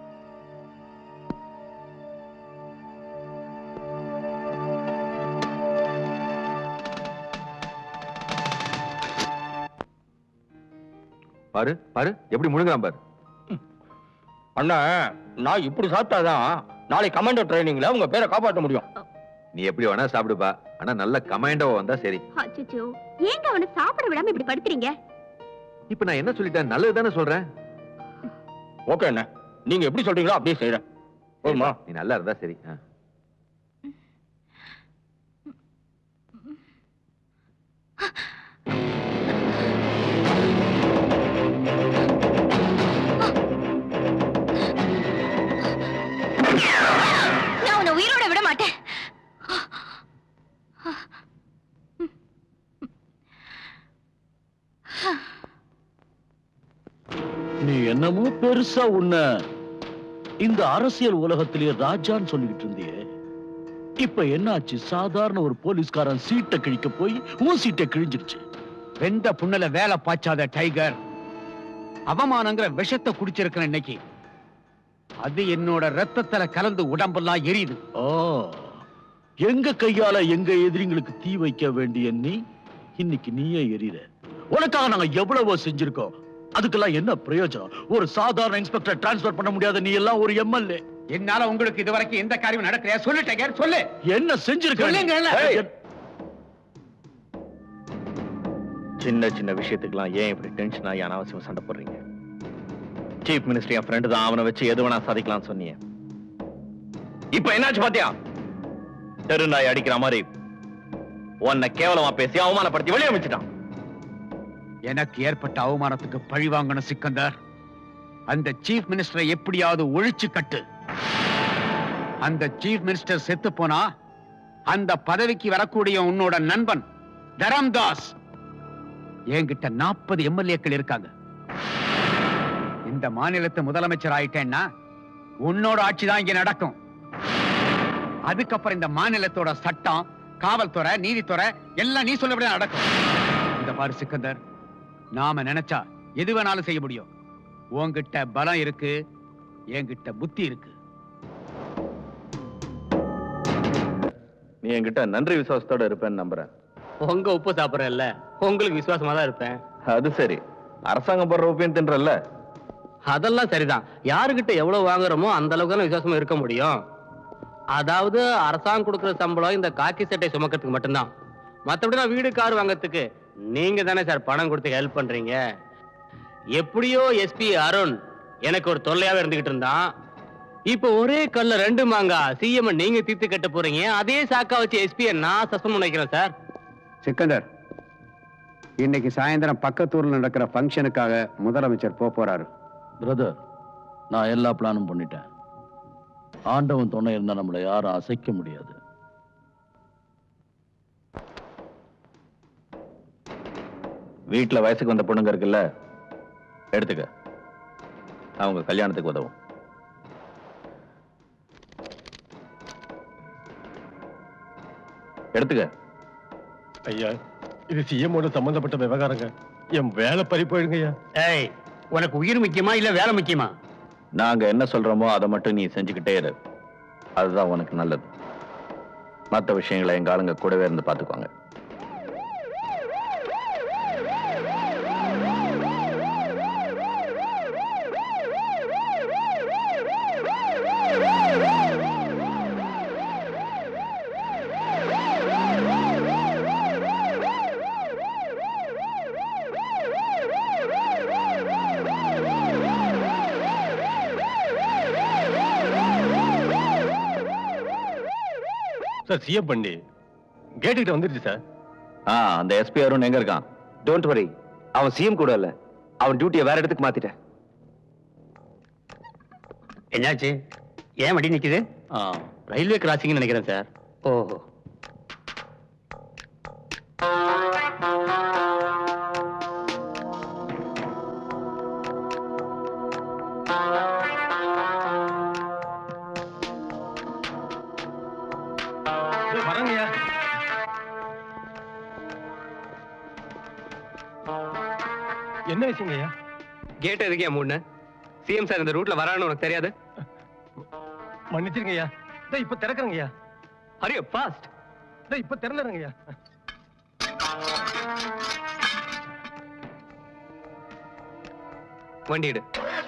F: பாரு பாரு எப்படி முழுங்குறான் பாரு
D: அண்ணா நான் இப்படி சாப்பிட்டாதான் நாளைக்கு கமாண்டோ ட்ரைனிங்ல உங்க பேரை காப்பாற்ற முடியும்
F: நீ எப்படி வேணா சாப்பிடுப்பா ஆனா நல்ல கமாண்டோவா வந்தா சரி
O: அச்சச்சோ ஏங்க அவனை சாப்பிட விடாம இப்படி படுத்துறீங்க
F: இப்ப நான் என்ன சொல்லிட்டேன் நல்லது தானே சொல்றேன்
D: ஓகே அண்ணா நீங்க எப்படி சொல்றீங்களோ அப்படியே செய்யறேன் போதுமா
F: நீ நல்லா இருந்தா சரி ஆ.
G: நான் உன்னை உயிரோட விட மாட்டேன்
A: நீ என்னமோ பெருசா உன்ன இந்த அரசியல் உலகத்திலேயே ராஜான்னு சொல்லிக்கிட்டு இருந்தியே இப்ப என்னாச்சு சாதாரண ஒரு போலீஸ்காரன் சீட்டை கிழிக்க போய் உன் சீட்டை கிழிஞ்சிருச்சு
B: வெந்த புண்ணுல வேலை பாய்ச்சாத டைகர் அவமானங்கிற விஷத்தை குடிச்சிருக்கிற இன்னைக்கு அது என்னோட ரத்தத்துல கலந்து உடம்பெல்லாம் எரியுது
A: ஓ எங்க கையால எங்க எதிரிங்களுக்கு தீ வைக்க வேண்டிய நீ இன்னைக்கு நீயே எரியற உனக்காக நாங்க எவ்வளவோ செஞ்சிருக்கோம் அதுக்கெல்லாம் என்ன பிரயோஜனம் ஒரு சாதாரண இன்ஸ்பெக்டர் டிரான்ஸ்பர் பண்ண முடியாத நீ எல்லாம் ஒரு எம்எல்ஏ
B: என்னால உங்களுக்கு இதுவரைக்கும் எந்த காரியம் நடக்கலையா சொல்லு டைகர் சொல்லு
A: என்ன செஞ்சிருக்க
B: சொல்லுங்கல்ல.
A: ஏய்,
C: சின்ன சின்ன விஷயத்துக்கெல்லாம் ஏன் இப்படி டென்ஷன் ஆகி அனாவசியமா சண்டை போடுறீங்க சீஃப் மினிஸ்டர் என் ஃப்ரெண்டு தான் அவனை வச்சு எது வேணா சாதிக்கலாம் சொன்னீங்க இப்ப என்னாச்சு பாத்தியா தெருநாய் அடிக்கிற மாதிரி உன்னை கேவலமா பேசி அவமானப்படுத்தி வெளியே அமைச்சிட்டான்
B: எனக்கு ஏற்பட்ட அவமானத்துக்கு பழி வாங்கணும் சிக்கந்தர் அந்த சீஃப் மினிஸ்டரை எப்படியாவது ஒழிச்சு கட்டு அந்த சீஃப் மினிஸ்டர் செத்து போனா அந்த பதவிக்கு வரக்கூடிய உன்னோட நண்பன் தரம்தாஸ் என்கிட்ட நாற்பது எம்எல்ஏக்கள் இருக்காங்க இந்த மாநிலத்து முதலமைச்சர் ஆயிட்டேன்னா உன்னோட ஆட்சி தான் இங்க நடக்கும் அதுக்கப்புறம் இந்த மாநிலத்தோட சட்டம் காவல்துறை நீதித்துறை எல்லாம் நீ சொல்லபடிதான் நடக்கும் இந்த பாரு சிக்கந்தர் நாம நினைச்சா எது வேணாலும் செய்ய முடியும் உன்கிட்ட பலம் இருக்கு என்கிட்ட புத்தி இருக்கு
C: நீ என்கிட்ட நன்றி விசுவாசத்தோட இருப்பேன்னு நம்புறேன்
R: உங்க உப்பு சாப்பிடறேன்ல உங்களுக்கு விசுவாசமா தான் இருப்பேன்
C: அது சரி அரசாங்கம் போடுற உப்பையும் தின்றல்ல
R: அதெல்லாம் சரிதான் யாருகிட்ட எவ்வளவு வாங்குறோமோ அந்த அளவுக்கு தானே விசுவாசமா இருக்க முடியும் அதாவது அரசாங்கம் கொடுக்குற சம்பளம் இந்த காக்கி சட்டை சுமக்கிறதுக்கு மட்டும்தான் மத்தபடி நான் வீடு கார் வாங்கறதுக்கு நீங்க தானே சார் பணம் கொடுத்து ஹெல்ப் பண்றீங்க எப்படியோ எஸ்பி அருண் எனக்கு ஒரு தொல்லையாவே இருந்துகிட்டு இருந்தான் இப்போ ஒரே கல்ல ரெண்டு மாங்கா சிஎம் நீங்க தீர்த்து கட்ட போறீங்க அதே சாக்கா வச்சு எஸ்பியை நான் சஸ்பெண்ட் பண்ணிக்கிறேன் சார்
B: சிக்கந்தர் இன்னைக்கு சாயந்தரம் பக்கத்தூர்ல நடக்கிற ஃபங்க்ஷனுக்காக முதலமைச்சர் போப் போறாரு
A: பிரதர் நான் எல்லா பிளானும் பண்ணிட்டேன் ஆண்டவன் துணை இருந்தா நம்மளை யாரும் அசைக்க முடியாது
C: வீட்டுல வயசுக்கு வந்த பொண்ணுங்க இருக்குல்ல எடுத்துக்க அவங்க கல்யாணத்துக்கு உதவும் எடுத்துக்க
P: ஐயா இது சிஎம்மோட சம்பந்தப்பட்ட விவகாரங்க என் வேலை பறி போயிடுங்க ஐயா
B: ஏய் உனக்கு உயிர் முக்கியமா இல்ல வேலை முக்கியமா
C: நாங்க என்ன சொல்றோமோ அதை மட்டும் நீ செஞ்சுக்கிட்டே இரு அதுதான் உனக்கு நல்லது மற்ற விஷயங்களை எங்க ஆளுங்க கூடவே இருந்து பாத்துக்குவாங்க
P: சார் சிஎம் பண்ணி கேட்டுக்கிட்ட வந்துருச்சு சார்
C: ஆ அந்த எஸ்பி அருண் எங்க இருக்கான்
T: டோன்ட் வரி அவன் சிஎம் கூட இல்ல அவன் டியூட்டியை வேற இடத்துக்கு மாத்திட்டேன்
B: என்னாச்சு ஏன் வண்டி நிக்குது
R: ரயில்வே கிராசிங் நினைக்கிறேன் சார்
B: ஓஹோ
P: வரங்கய்யா என்ன விஷயங்க ஐயா
S: கேட் எதுக்கே மூணு சிஎம் சார் இந்த ரூட்ல வரான்னு உனக்கு தெரியாது
P: மன்னிச்சிருங்க ஐயா இதோ இப்ப திறக்கிறேங்க ஐயா
S: ஹரியோ ஃபாஸ்ட்
P: இதோ இப்ப திறந்துறேங்க ஐயா
S: வண்டி எடு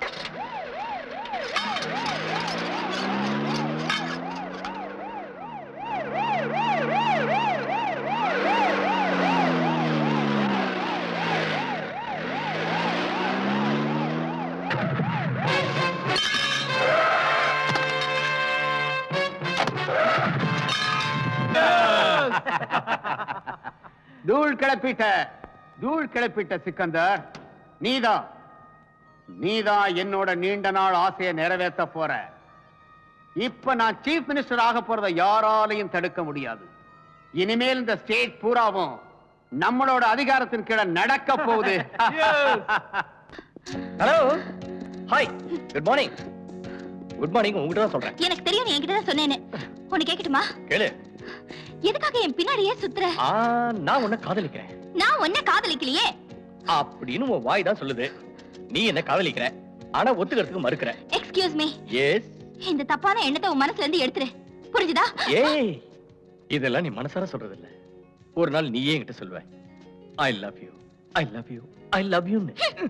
B: தூள் கிளப்பிட்ட தூள் கிளப்பிட்ட சிக்கந்தர் நீதான் நீதான் என்னோட நீண்ட நாள் ஆசையை நிறைவேற்ற போற இப்ப நான் சீஃப் மினிஸ்டர் ஆக போறதை யாராலையும் தடுக்க முடியாது இனிமேல் இந்த ஸ்டேட் பூராவும் நம்மளோட அதிகாரத்தின் கீழே நடக்க போகுது
D: hello hi good morning good morning உங்ககிட்ட தான் சொல்றேன்
G: எனக்கு தெரியும் நீ என்கிட்ட தான் சொன்னேன்னு உனக்கு கேட்கட்டுமா
D: கேளு
G: எதுக்காக என் பின்னாடியே சுத்துற
D: ஆ நான் உன்னை காதலிக்கிறேன்
G: நான் உன்னை காதலிக்கலையே
D: அப்படின்னு உன் வாய் தான் சொல்லுது நீ என்ன காதலிக்கிற ஆனா ஒத்துக்கிறதுக்கு மறுக்கிற
G: எக்ஸ்கியூஸ் மீ
D: எஸ்
G: இந்த தப்பான எண்ணத்தை உன் மனசுல இருந்து எடுத்துரு புரிஞ்சுதா
D: ஏய் இதெல்லாம் நீ மனசார சொல்றது இல்ல ஒரு நாள் நீயே என்கிட்ட சொல்லுவ I love you I love you I love you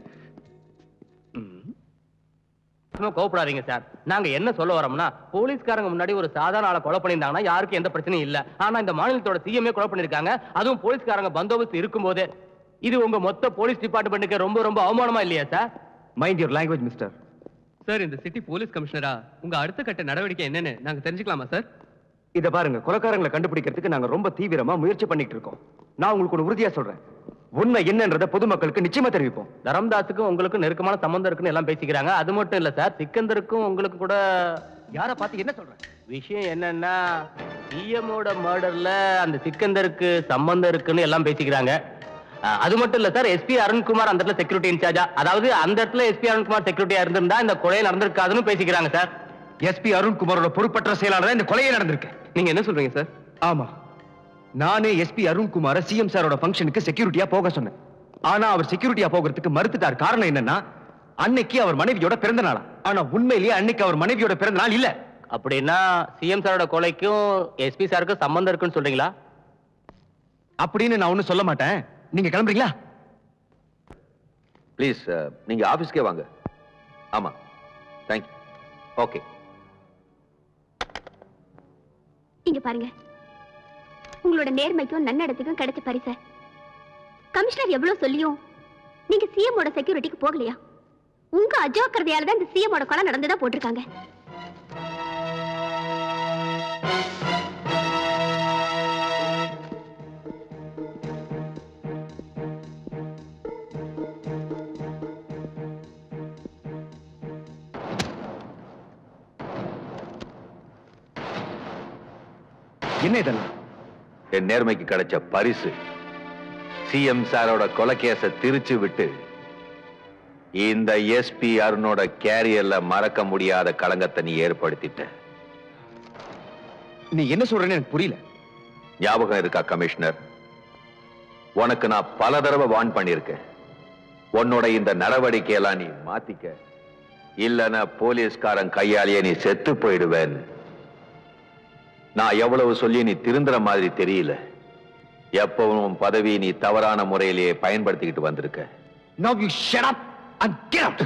R: சும்மா கோவப்படாதீங்க சார் நாங்க என்ன சொல்ல வரோம்னா போலீஸ்காரங்க முன்னாடி ஒரு சாதாரண ஆளை கொலை பண்ணியிருந்தாங்கன்னா யாருக்கும் எந்த பிரச்சனையும் இல்ல ஆனா இந்த மாநிலத்தோட சிஎம்ஏ கொலை பண்ணிருக்காங்க அதுவும் போலீஸ்காரங்க பந்தோபஸ்து இருக்கும்போது இது உங்க மொத்த போலீஸ் டிபார்ட்மெண்ட்டுக்கு ரொம்ப ரொம்ப அவமானமா இல்லையா sir
T: mind your language mister
S: sir இந்த சிட்டி போலீஸ் கமிஷனரா உங்க அடுத்த கட்ட நடவடிக்கை என்னன்னு நாங்க தெரிஞ்சுக்கலாமா சார்
T: இத பாருங்க கொலைக்காரங்களை கண்டுபிடிக்கிறதுக்கு நாங்க ரொம்ப தீவிரமா முயற்சி பண்ணிட்டு இருக்கோம் நான் உங்களுக்கு ஒரு உறுதியா சொல்றேன் உண்மை என்னன்றத பொதுமக்களுக்கு நிச்சயமா தெரிவிப்போம்
R: தரம்தாஸுக்கும் உங்களுக்கும் நெருக்கமான சம்பந்தம் இருக்குன்னு எல்லாம் பேசிக்கிறாங்க அது மட்டும் இல்ல சார் சிக்கந்தருக்கும் உங்களுக்கு கூட
T: யார பார்த்து என்ன சொல்ற
R: விஷயம் என்னன்னா சிஎம்மோட மர்டர்ல அந்த சிக்கந்தருக்கு சம்பந்தம் இருக்குன்னு எல்லாம் பேசிக்கிறாங்க அஹ், அது மட்டும் இல்ல சார் எஸ்பி அருண்குமார் அந்த இடத்துல செக்யூரிட்டி இன்சார்ஜா அதாவது அந்த இடத்துல எஸ்பி அருண்குமார் செக்யூரிட்டியா இருந்திருந்தா இந்த கொலை நடந்திருக்காதுன்னு பேசிக்கிறாங்க சார்
T: எஸ்பி அருண்குமாரோட பொறுப்பற்ற செயலாளர் இந்த கொலையே நடந்திருக்கு
S: நீங்க என்ன சொல்றீங்க சார்
T: ஆமா நானே எஸ்பி அருண்குமார சிஎம் சாரோட ஃபங்க்ஷனுக்கு செக்யூரிட்டியா போக சொன்னேன் ஆனா அவர் செக்யூரிட்டியா போகிறதுக்கு மறுத்துட்டார் காரணம் என்னன்னா அன்னைக்கு அவர் மனைவியோட பிறந்த நாளா ஆனா உண்மையிலேயே அன்னைக்கு அவர் மனைவியோட பிறந்த நாள் இல்ல
R: அப்படின்னா சிஎம் சாரோட கொலைக்கும் எஸ்பி சாருக்கும் சம்பந்தம் இருக்குன்னு சொல்றீங்களா
T: அப்படின்னு நான் ஒண்ணும் சொல்ல மாட்டேன் நீங்க கிளம்புறீங்களா
F: ப்ளீஸ் நீங்க ஆபீஸ்க்கே வாங்க ஆமா தேங்க்யூ ஓகே
O: இங்க பாருங்க உங்களோட நேர்மைக்கும் நன்னடத்துக்கும் கிடைச்ச பரிச கமிஷனர் எவ்வளவு சொல்லியும் நீங்க சிஎம்மோட செக்யூரிட்டிக்கு போகலையா உங்க அஜாக்கிரதையால தான் இந்த சிஎம்மோட கொலை நடந்ததா போட்டிருக்காங்க
F: என்ன இதெல்லாம் என் நேர்மைக்கு கிடைச்ச பரிசு சிஎம் சாரோட கொலைகேச திரிச்சு விட்டு இந்த எஸ்பி அருணோட கேரியர்ல மறக்க முடியாத களங்கத்தை நீ ஏற்படுத்திட்ட
T: நீ என்ன சொல்றேன்னு எனக்கு புரியல
F: ஞாபகம் இருக்கா கமிஷனர் உனக்கு நான் பல தடவை வார்ன் பண்ணியிருக்கேன் உன்னோட இந்த நடவடிக்கையெல்லாம் நீ மாத்திக்க இல்லைன்னா போலீஸ்காரன் கையாலேயே நீ செத்து போயிடுவேன் நான் எவ்வளவு சொல்லி நீ திருந்துற மாதிரி தெரியல எப்பவும் உன் பதவி நீ தவறான முறையிலேயே பயன்படுத்திக்கிட்டு வந்திருக்க
T: Now you shut up and get out.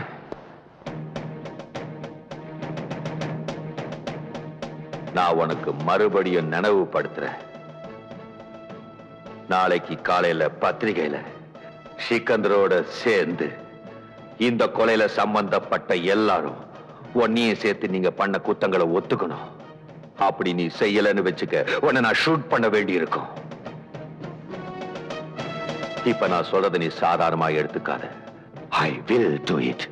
F: நான் உனக்கு மறுபடியும் நினைவுபடுத்துறேன் நாளைக்கு காலையில பத்திரிகையில சிக்கந்தரோட சேர்ந்து இந்த கொலையில சம்பந்தப்பட்ட எல்லாரும் உன்னையும் சேர்த்து நீங்க பண்ண குத்தங்களை ஒத்துக்கணும் அப்படி நீ செய்யலன்னு வச்சுக்க உன்னை நான் ஷூட் பண்ண வேண்டி இருக்கும் இப்ப நான் சொல்றதை நீ சாதாரணமா எடுத்துக்காத ஐ வில் டு இட்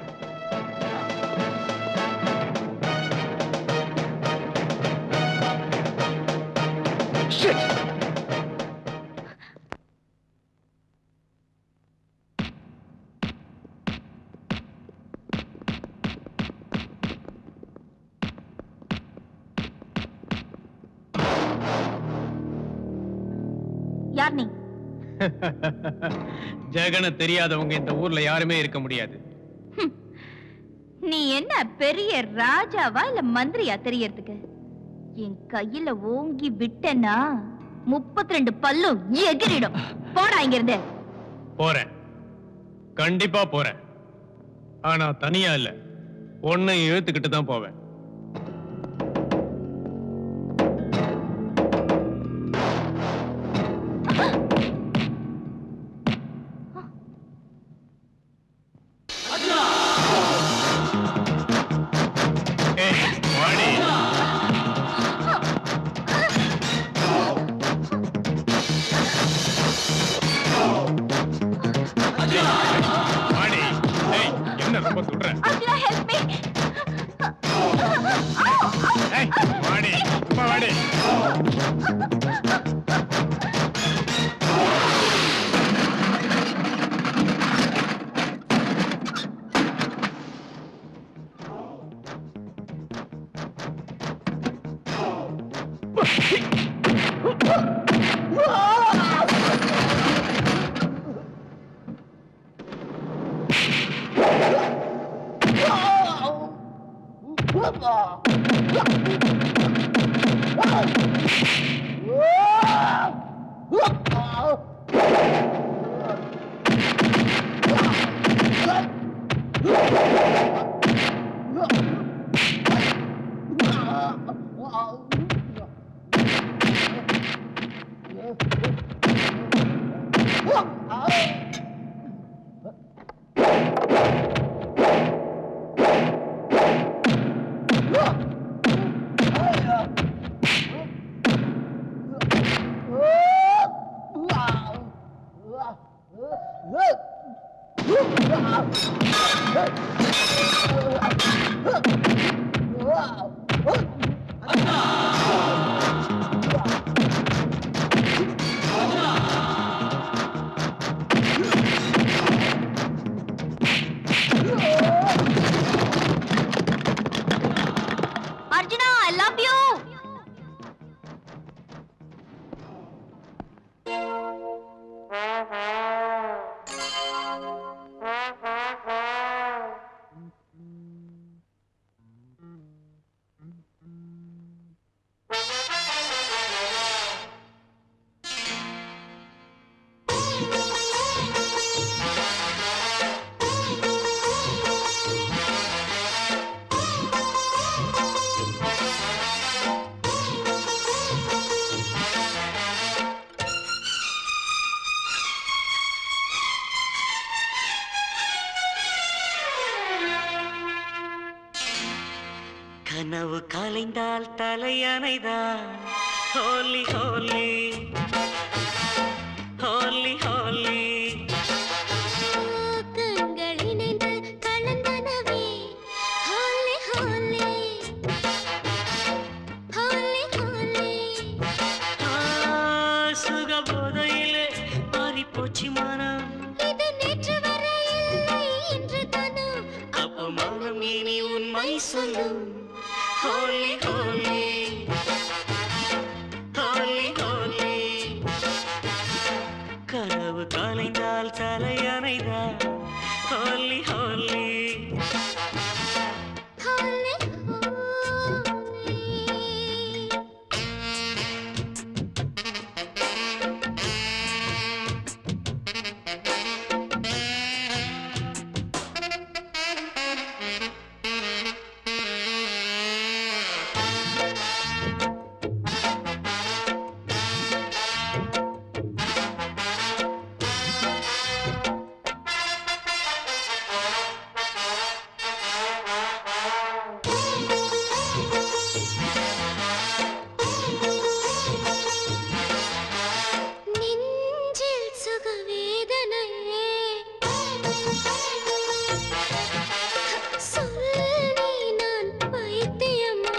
G: யார் நீ
E: ஜெகனை தெரியாதவங்க இந்த ஊர்ல யாருமே இருக்க முடியாது
G: நீ என்ன பெரிய ராஜாவா இல்ல மந்திரியா தெரியறதுக்கு என் கையில ஓங்கி விட்டனா முப்பத்தி ரெண்டு பல்லும் எகிரிடும் போடா இங்க இருந்து
E: போறேன் கண்டிப்பா போறேன் ஆனா தனியா இல்ல ஒன்னை இழுத்துக்கிட்டு தான் போவேன் ஏய், வாடி. வாடி. ஏய், என்ன ரொம்ப சுடுற ஏய், வாடி சும்மா வாடி
G: அர்ஜுனா ஐ லவ் யூ
J: கலைந்தால் தலையணைதான் ஹோலி ஹோலி ஹோலி ஹோலி
K: கண்கள் இணைந்து கலந்தனவே ஹோலி ஹோலி ஹோலி ஹோலி
J: சுகபோதையிலே மாறி போச்சு மனம்
K: இது நேற்று வரை இல்லை இன்று தானும்
J: அப்போ மனம் இனி உண்மை சொல்லும் ஹோலி ஹோலி ஹோலி ஹோலி கனவு கலைந்தால் தலையணைதான் ஹோலி ஹோலி
K: ஹோலி நெஞ்சில் சுகவேதனையே சொல்லி நான் பைத்தியமா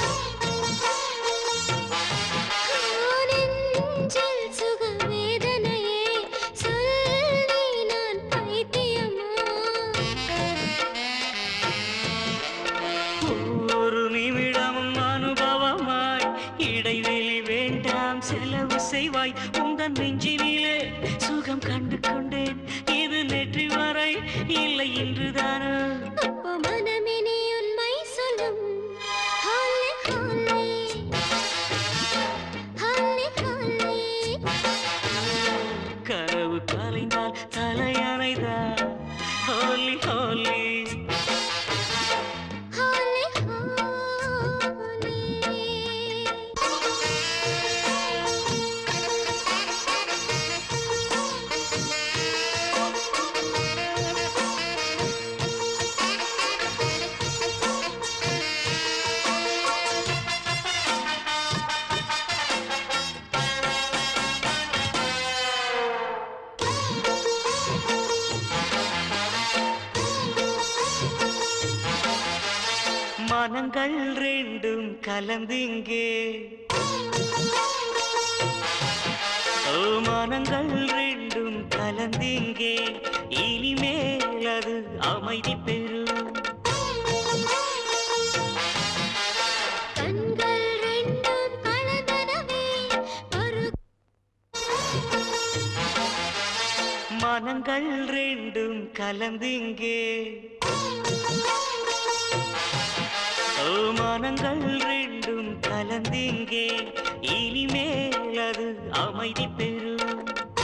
K: நெஞ்சில் சுகவேதனையே சொல்லி நான் பைத்தியமா
J: ஒரு நிமிடமும் அனுபவமாய் இடைவெளி வேண்டாம் செலவு செய்வாய் உந்தன் நெஞ்சினிலே சுகம் கண்டு கொண்டேன் இது நேற்று வரை இல்லை இன்றுதானோ
K: அப்போ மனமினி உண்மை சொல்லும் ஹோலி ஹோலி ஹோலி ஹோலி
J: கனவு கலைந்தால் தலையணைதான் ஹோலி ஹோலி
K: ஹோலி
J: மனங்கள் ரெண்டும் கலந்து இங்கே ஓ மனங்கள் ரெண்டும் கலந்து இங்கே இனிமேல் அது அமைதி பெறும்
K: கண்கள் ரெண்டும் கலந்தனவே ஒரு
J: மனங்கள் ரெண்டும் கலந்து இங்கே ஓ மனங்கள் ரெண்டும் கலந்து இங்கே இனிமேல் அது அமைதி பெறும்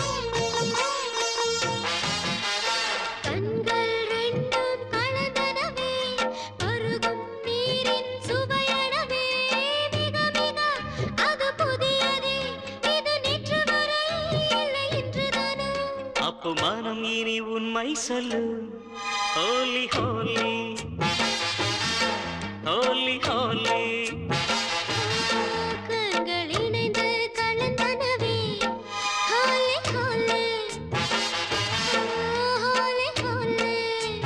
K: கண்கள் ரெண்டும் கலந்தனவே பருகும் நீரின் சுவையனவே மிக மிக அது புதியதே இது நேற்று வரை இல்லை இன்றுதானோ
J: அப்போ மனம் இனி உண்மை சொல்லு ஹோலி ஹோலி ஹோலி ஹோலி
K: கண்கள் இணைந்து கலந்தனவே ஹோலி ஹோலி ஹோலி ஹோலி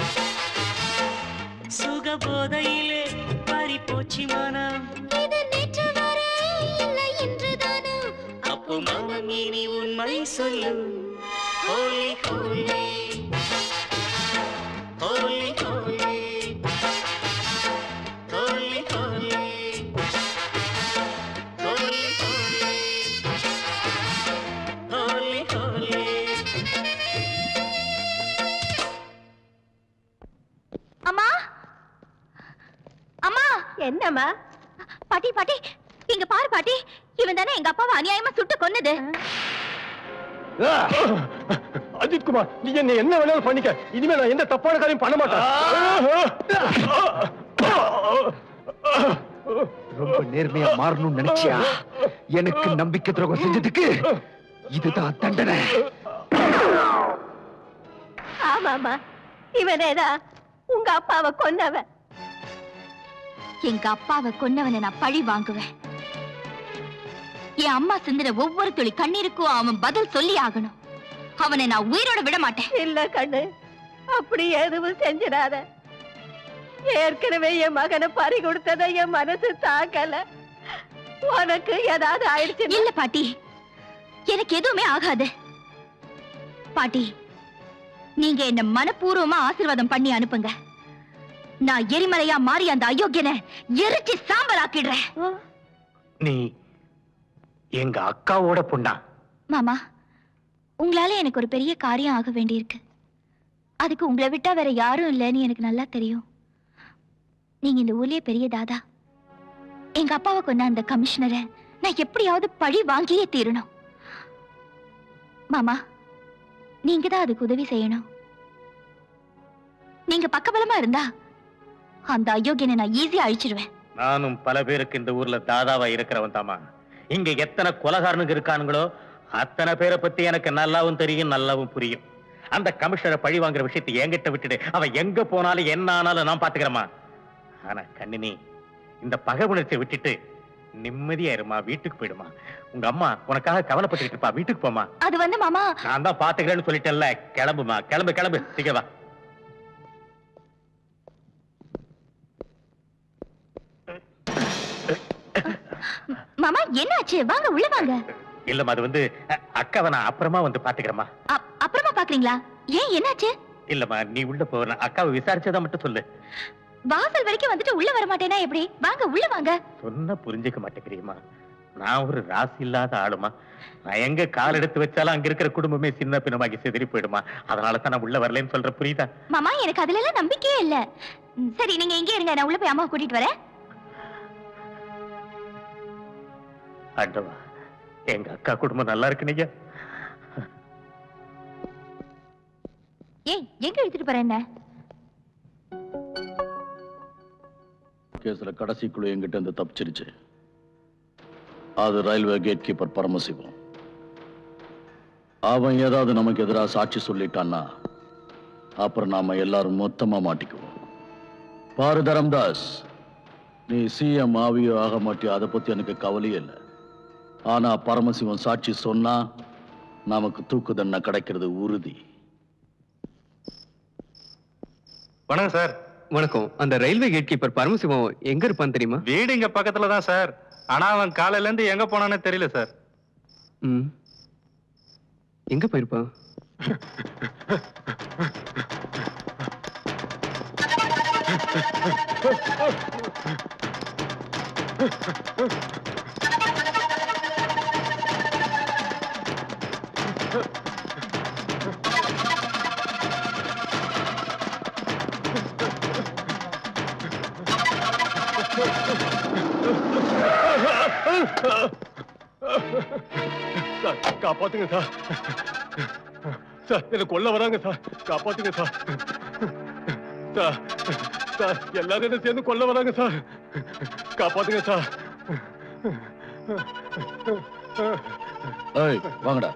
J: சுகபோதையிலே பறி போச்சு மனம்
K: இது நேற்று வரை இல்லை இன்றுதானோ
J: அப்போ மனம் இனி உண்மை சொல்லு ஹோலி ஹோலி ஹோலி ஹோலி ஹோலி ஹோலி ஹோலி ஹோலி ஹோலி ஹோலி
G: அம்மா அம்மா
M: என்னம்மா
G: பாட்டி பாட்டி இங்க பாரு பாட்டி இவன் தானே எங்க அப்பாவை அநியாயமா சுட்டு கொன்னது
P: அஜித் குமார் நீ என்ன என்ன வேணாலும் பண்ணிக்க இனிமே நான் எந்த தப்பான காரியம் பண்ண மாட்டேன்
T: ரொம்ப நேர்மையா மாறணும்னு நினைச்சியா எனக்கு நம்பிக்கை துரோகம் செஞ்சதுக்கு இதுதான் தண்டனை
M: ஆமாமா இவனேதான் உங்க அப்பாவை கொன்னவன்
G: எங்க அப்பாவை கொன்னவனை நான் பழி வாங்குவேன் என் அம்மா சிந்தின ஒவ்வொரு துளி கண்ணீருக்கும் அவன் பதில் சொல்லி ஆகணும் அவனை நான் உயிரோட விட மாட்டேன்
M: இல்ல கண்ணு அப்படி எதுவும் செஞ்சிடாத ஏற்கனவே என் மகனை பறி கொடுத்தத என் மனசு தாக்கல உனக்கு ஏதாவது ஆயிடுச்சு
G: இல்ல பாட்டி எனக்கு எதுவுமே ஆகாது பாட்டி நீங்க என்ன மனப்பூர்வமா ஆசீர்வாதம் பண்ணி அனுப்புங்க நான் எரிமலையா மாறி அந்த அயோக்கியனை எரிச்சு சாம்பல் ஆக்கிடுறேன்
I: நீ எங்க அக்காவோட பொண்ணா
G: மாமா உங்களால எனக்கு ஒரு பெரிய காரியம் ஆக வேண்டியிருக்கு அதுக்கு உங்களை விட்டா வேற யாரும் இல்லைன்னு எனக்கு நல்லா தெரியும் நீங்க இந்த ஊர்லயே பெரிய தாதா எங்க அப்பாவை கொன்ன அந்த கமிஷனரை நான் எப்படியாவது பழி வாங்கியே தீரணும் மாமா நீங்க தான் அதுக்கு உதவி செய்யணும் நீங்க பக்கபலமா இருந்தா அந்த அயோக்கியனை நான் ஈஸியா அழிச்சிருவேன்
I: நானும் பல பேருக்கு இந்த ஊர்ல தாதாவா இருக்கிறவன் தாமா இங்க எத்தனை கொலகாரனுங்க இருக்கானுங்களோ அத்தனை பேரை பத்தி எனக்கு நல்லாவும் தெரியும் நல்லாவும் புரியும் அந்த கமிஷனரை பழி வாங்குற விஷயத்தை என்கிட்ட விட்டுடு அவன் எங்க போனாலும் என்ன ஆனாலும் நான் பாத்துக்கிறேமா ஆனா கண்ணினி இந்த பகை உணர்ச்சியை விட்டுட்டு நிம்மதியா இருமா வீட்டுக்கு போயிடுமா உங்க அம்மா உனக்காக கவலைப்பட்டுக்கிட்டு இருப்பா வீட்டுக்கு போமா
G: அது வந்து மாமா
I: நான் தான் பாத்துக்கிறேன்னு சொல்லிட்டேன்ல கிளம்புமா கிளம்பு கிளம்பு சீக்கிரம் வா
G: மாமா என்னாச்சு வாங்க உள்ள வாங்க
I: இல்லம்மா அது வந்து அ- அக்காவை நான் அப்புறமா வந்து பாத்துக்கிறேம்மா
G: அப்- அப்புறமா பாக்குறீங்களா ஏன் என்னாச்சு
I: இல்லம்மா நீ உள்ள போ நான் அக்காவை விசாரிச்சதா மட்டும் சொல்லு
G: வாசல் வரைக்கும் வந்துட்டு உள்ள வர மாட்டேனா எப்படி வாங்க உள்ள வாங்க
I: சொன்னா புரிஞ்சுக்க மாட்டேங்கிறியம்மா நான் ஒரு ராசி இல்லாத ஆளுமா நான் எங்க கால் எடுத்து வச்சாலும் அங்க இருக்கிற குடும்பமே சின்ன பின்னமாகி சிதறி போயிடுமா அதனால தான் நான் உள்ள வரலன்னு சொல்ற புரியுதா
G: மாமா எனக்கு அதுல எல்லாம் நம்பிக்கையே இல்ல ம், சரி நீங்க எங்கே இருங்க நான் உள்ள போய் அம்மா கூட்டிட்டு வரேன்
I: ஆண்டவா எங்க அக்கா குடும்பம் நல்லா இருக்குனீங்க
G: ஏய் எங்க எடுத்துட்டு போற என்ன
A: கேஸ்ல கடைசி குழு எங்கிட்ட இருந்து தப்பிச்சிருச்சு அது ரயில்வே கேட் கீப்பர் பரமசிவம் அவன் ஏதாவது நமக்கு எதிராக சாட்சி சொல்லிட்டான்னா அப்புறம் நாம எல்லாரும் மொத்தமா மாட்டிக்குவோம் பாரு தரம்தாஸ் நீ சிஎம் ஆவியோ ஆக மாட்டியோ அதை பத்தி எனக்கு கவலையே இல்லை ஆனா பரமசிவம் சாட்சி சொன்னா நமக்கு தூக்கு தண்டனை கிடைக்கிறது உறுதி
H: வணக்கம் சார்
S: வணக்கம் அந்த ரயில்வே கேட் கீப்பர் பரமசிவம் எங்க இருப்பான்னு தெரியுமா
H: வீடு இங்க பக்கத்துல தான் சார் ஆனா அவன் காலையில இருந்து எங்க போனானே தெரியல சார்
S: ம் எங்க போயிருப்பான்
P: சார் காப்பாத்துங்க சார் சார் என்ன கொல்ல வராங்க சார் காப்பாத்துங்க சார் சார் சார் எல்லாரும் என்ன சேர்ந்து கொல்ல வராங்க சார் காப்பாத்துங்க சார்
A: ஏய் வாங்கடா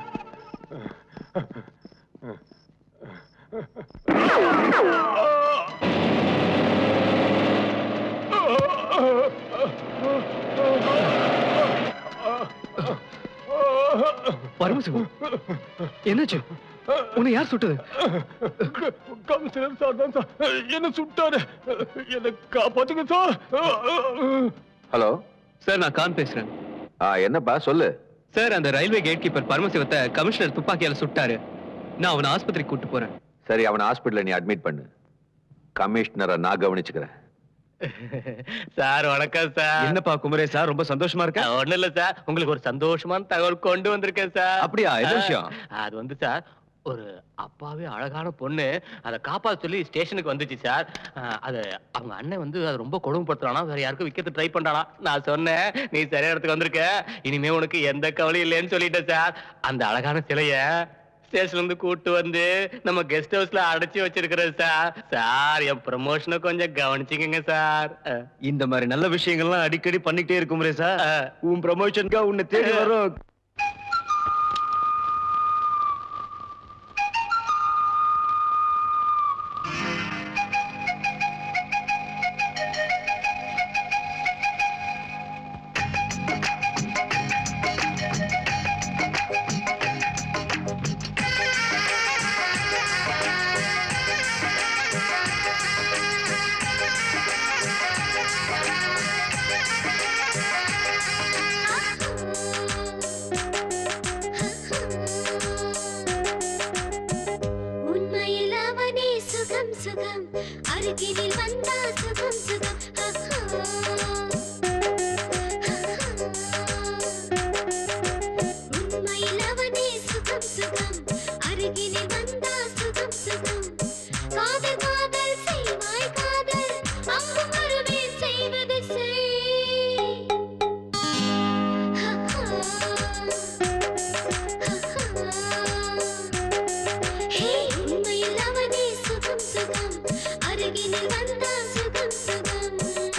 S: பரமசிவம் என்னாச்சு உன்னை யார் சுட்டது
P: கமிஷனர் சார் தான் சார் என்ன சுட்டாரு என்ன காப்பாத்துங்க சார்
F: ஹலோ
S: சார் நான் கான் பேசுறேன்
F: ஆ என்னப்பா சொல்லு
S: சார் அந்த ரயில்வே கேட் கீப்பர் பரமசிவத்தை கமிஷனர் துப்பாக்கியால சுட்டாரு நான் அவனை ஆஸ்பத்திரிக்கு கூட்டு போறேன்
F: சரி அவனை ஹாஸ்பிட்டல்ல நீ அட்மிட் பண்ணு கமிஷனரை நான் கவனிச்சுக்கிறேன்
I: சார் வணக்கம் சார்
T: என்னப்பா குமரே சார் ரொம்ப சந்தோஷமா இருக்க
I: ஒண்ணு இல்ல சார் உங்களுக்கு ஒரு சந்தோஷமான தகவல் கொண்டு வந்திருக்கேன் சார்
T: அப்படியா? என்ன விஷயம்?
I: ஆ, அது வந்து சார் ஒரு அப்பாவே அழகான பொண்ணு அதை காப்பாத்த சொல்லி ஸ்டேஷனுக்கு வந்துச்சு சார் ஆ, அது அவங்க அண்ணன் வந்து அது ரொம்ப கொடுமைப்படுத்துறானா வேற யாருக்கும் விக்கிறது ட்ரை பண்றானா நான் சொன்னேன் நீ சரியான இடத்துக்கு வந்திருக்க இனிமே உனக்கு எந்த கவலையும் இல்லைன்னு சொல்லிட்டேன் சார் அந்த அழகான சிலைய ஸ்டேஷன்ல இருந்து கூட்டு வந்து நம்ம கெஸ்ட் ஹவுஸ்ல அடைச்சு வச்சிருக்கிறேன் சார் சார் என் ப்ரமோஷனை கொஞ்சம் கவனிச்சுக்கங்க சார் ஆ.
T: இந்த மாதிரி நல்ல விஷயங்கள்லாம் அடிக்கடி பண்ணிட்டே இருக்கும் சார் உன் ப்ரமோஷனுக்கா உன்னை தேடி வரும்
K: அருகினில் வந்தா சுகம் சுகம் உண்மையில் அவனே சுகம் சுகம் அருகினில் வந்தா சுகம் சுகம் காதல் காதல் செய்வாய் காதல் அங்கும் வருவேன் செய்வது செய் ஹே உண்மையில் அவனே சுகம் சுகம் அருகினில் வந்தா சுகம் சுகம்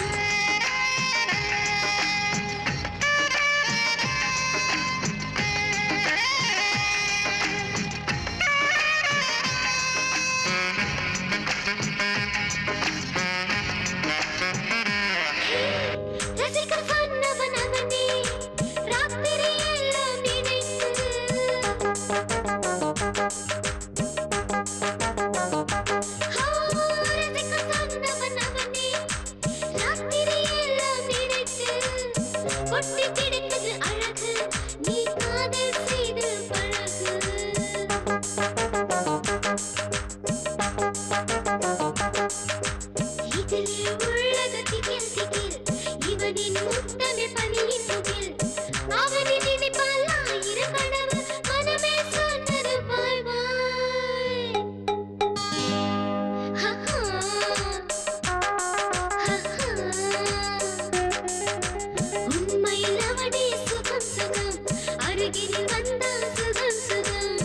K: ரசிக்க சொன்னவன் அவனே ராத்திரி எல்லாம் நினைத்து ஆ, ரசிக்க சொன்னவன் அவனே ராத்திரி எல்லாம் நினைத்து ஒட்டி கிடக்குது அழகு நீ காதல் செய்து பழகு இதிலே உள்ளது திகில் திகில் இவனின் முத்தமே பனியின் முகில் அவனின் நினைப்பால் ஆயிரம் கனவு மனமே சொன்னது பாய் பாய் உண்மையில் அவனே சுகம் சுகம் அருகினில் வந்தா சுகம் சுகம்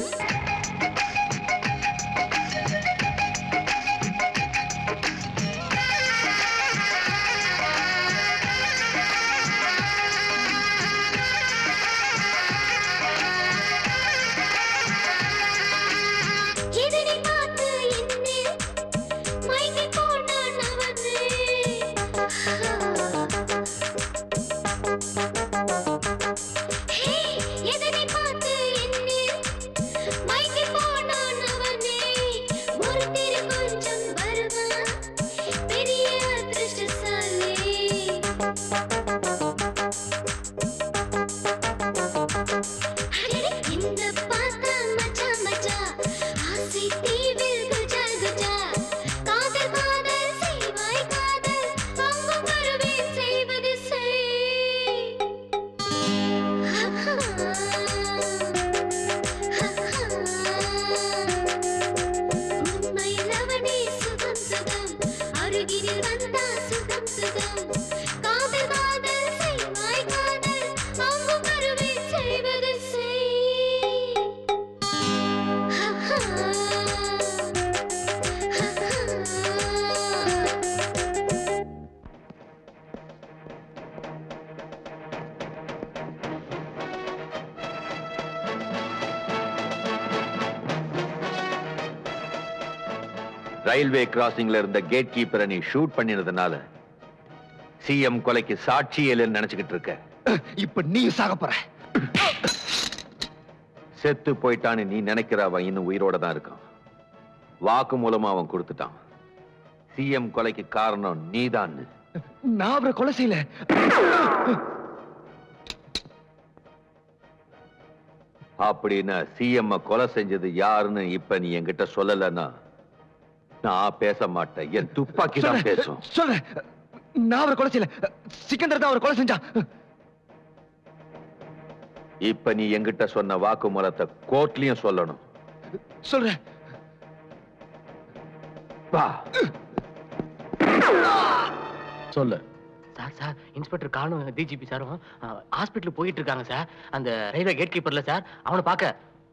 K: இதனை பார்த்து என்னே மயங்கி போனான் அவனே ஹே, இதனை பார்த்து என்னே மயங்கி போனான் அவனே ஒருத்திரு கொஞ்சம் வருவான் பெரிய அதிர்ஷ்டசாலி அடடே, இந்த பார்த்தா மச்சா மச்சா ஆசை தீவில் குஜா குஜா காதல் காதல் செய்வாய் காதல் அங்கும் வருவேன் செய்வது செய் உண்மையில் அவனே சுகம் சுகம் அருகினில் வந்தா சுகம் சுகம் காதல் காதல் செய்வாய் காதல் அங்கும் வருவேன் செய்வது செய்
F: ரயில்வே கிராசிங்ல இருந்த கேட் கீப்பரை நீ ஷூட் பண்ணினதுனால சிஎம் கொலைக்கு சாட்சி இல்லைன்னு நினைச்சுக்கிட்டு இருக்க
T: இப்ப நீ சாக போற
F: செத்து போயிட்டான்னு நீ நினைக்கிற அவன் இன்னும் உயிரோட தான் இருக்கான் வாக்கு மூலமா அவன் கொடுத்துட்டான் சிஎம் கொலைக்கு காரணம் நீதான்
T: நான் அவரை கொலை செய்யல
F: அப்படின்னா சிஎம் கொலை செஞ்சது யாருன்னு இப்ப நீ என்கிட்ட சொல்லலன்னா நான் பேச மாட்டேன் என் துப்பாக்கி தான்
T: சொல்றேன்,
F: பேசும்
T: சொல்றேன் நான் அவரை கொலை செய்யல சிக்கந்தர் தான் அவரை கொலை செஞ்சான்
F: இப்ப நீ என்கிட்ட சொன்ன வாக்குமூலத்தை கோர்ட்லயும் சொல்லணும்
T: சொல்றேன்
F: வா
A: சொல்லு
I: சார் சார் இன்ஸ்பெக்டர் காணும் டிஜிபி சாரும் ஹாஸ்பிட்டல் போயிட்டு இருக்காங்க சார் அந்த ரயில்வே கேட் கீப்பர்ல சார் அவனை பார்க்க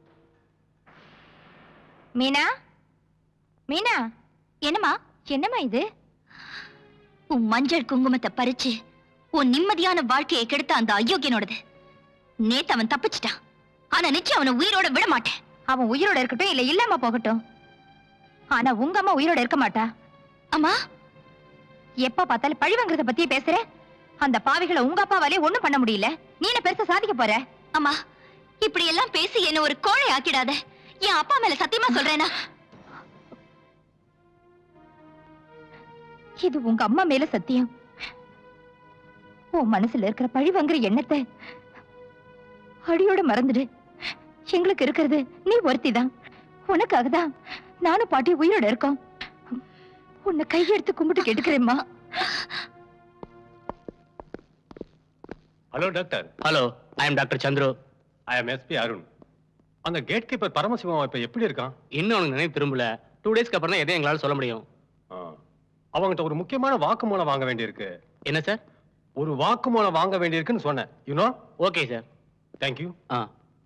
L: மீனா மீனா
G: என்னம்மா
L: என்னம்மா இது
G: உன் மஞ்சள் குங்குமத்தை பறிச்சு உன் நிம்மதியான வாழ்க்கையை கெடுத்த அந்த அயோக்கியனோடது நேத்து அவன் தப்பிச்சிட்டான் ஆனா நிச்சயம் அவனை உயிரோட விட மாட்டேன்
L: அவன் உயிரோட இருக்கட்டும் இல்ல இல்லாம போகட்டும் ஆனா உங்க அம்மா உயிரோட இருக்க மாட்டா
G: அம்மா
L: எப்ப பார்த்தாலும் பழி வாங்குறத பத்தியே பேசுற அந்த பாவிகளை உங்க அப்பாவாலே ஒண்ணும் பண்ண முடியல நீ என்ன பெருசா சாதிக்க போற
G: அம்மா இப்படி எல்லாம் பேசி என்ன ஒரு கோழை ஆக்கிடாத என் அப்பா மேல சத்தியமா சொல்றேனா
L: இது உங்க அம்மா மேல சத்தியம் உன் மனசுல இருக்கிற பழி வாங்குற எண்ணத்தை அடியோட மறந்துடு எங்களுக்கு இருக்கிறது நீ ஒருத்திதான் உனக்காக தான் நானும் பாட்டி உயிரோட இருக்கோம் உன்னை கையெடுத்து கும்பிட்டு கேட்டுக்கிறேம்மா
P: hello doctor
R: hello I am doctor Chandru
P: I am SP Arun அந்த கேட் கீப்பர் பரமசிவம் இப்ப எப்படி இருக்கான்
R: இன்னும் அவனுக்கு நினைவு திரும்பல டூ டேஸ்க்கு அப்புறம் தான் எதையும் எங்களால சொல்ல முடியும்
P: ஆ. அவங்கிட்ட ஒரு முக்கியமான வாக்குமூலம் வாங்க வேண்டியிருக்கு
R: என்ன சார்
P: ஒரு வாக்குமூலம் வாங்க வேண்டியிருக்குன்னு சொன்னேன் யூனோ
R: ஓகே சார்
P: தேங்க்யூ
R: ஆ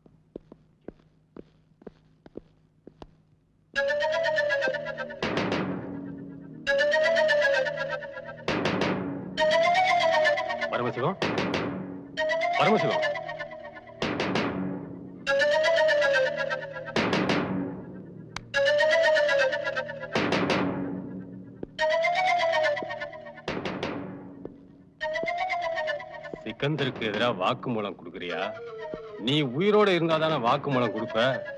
P: பரமசிவம் பரமசிவம் சிக்கந்தருக்கு எதிராக வாக்குமூலம் கொடுக்குறியா நீ உயிரோட இருந்தாதானே வாக்குமூலம் கொடுப்ப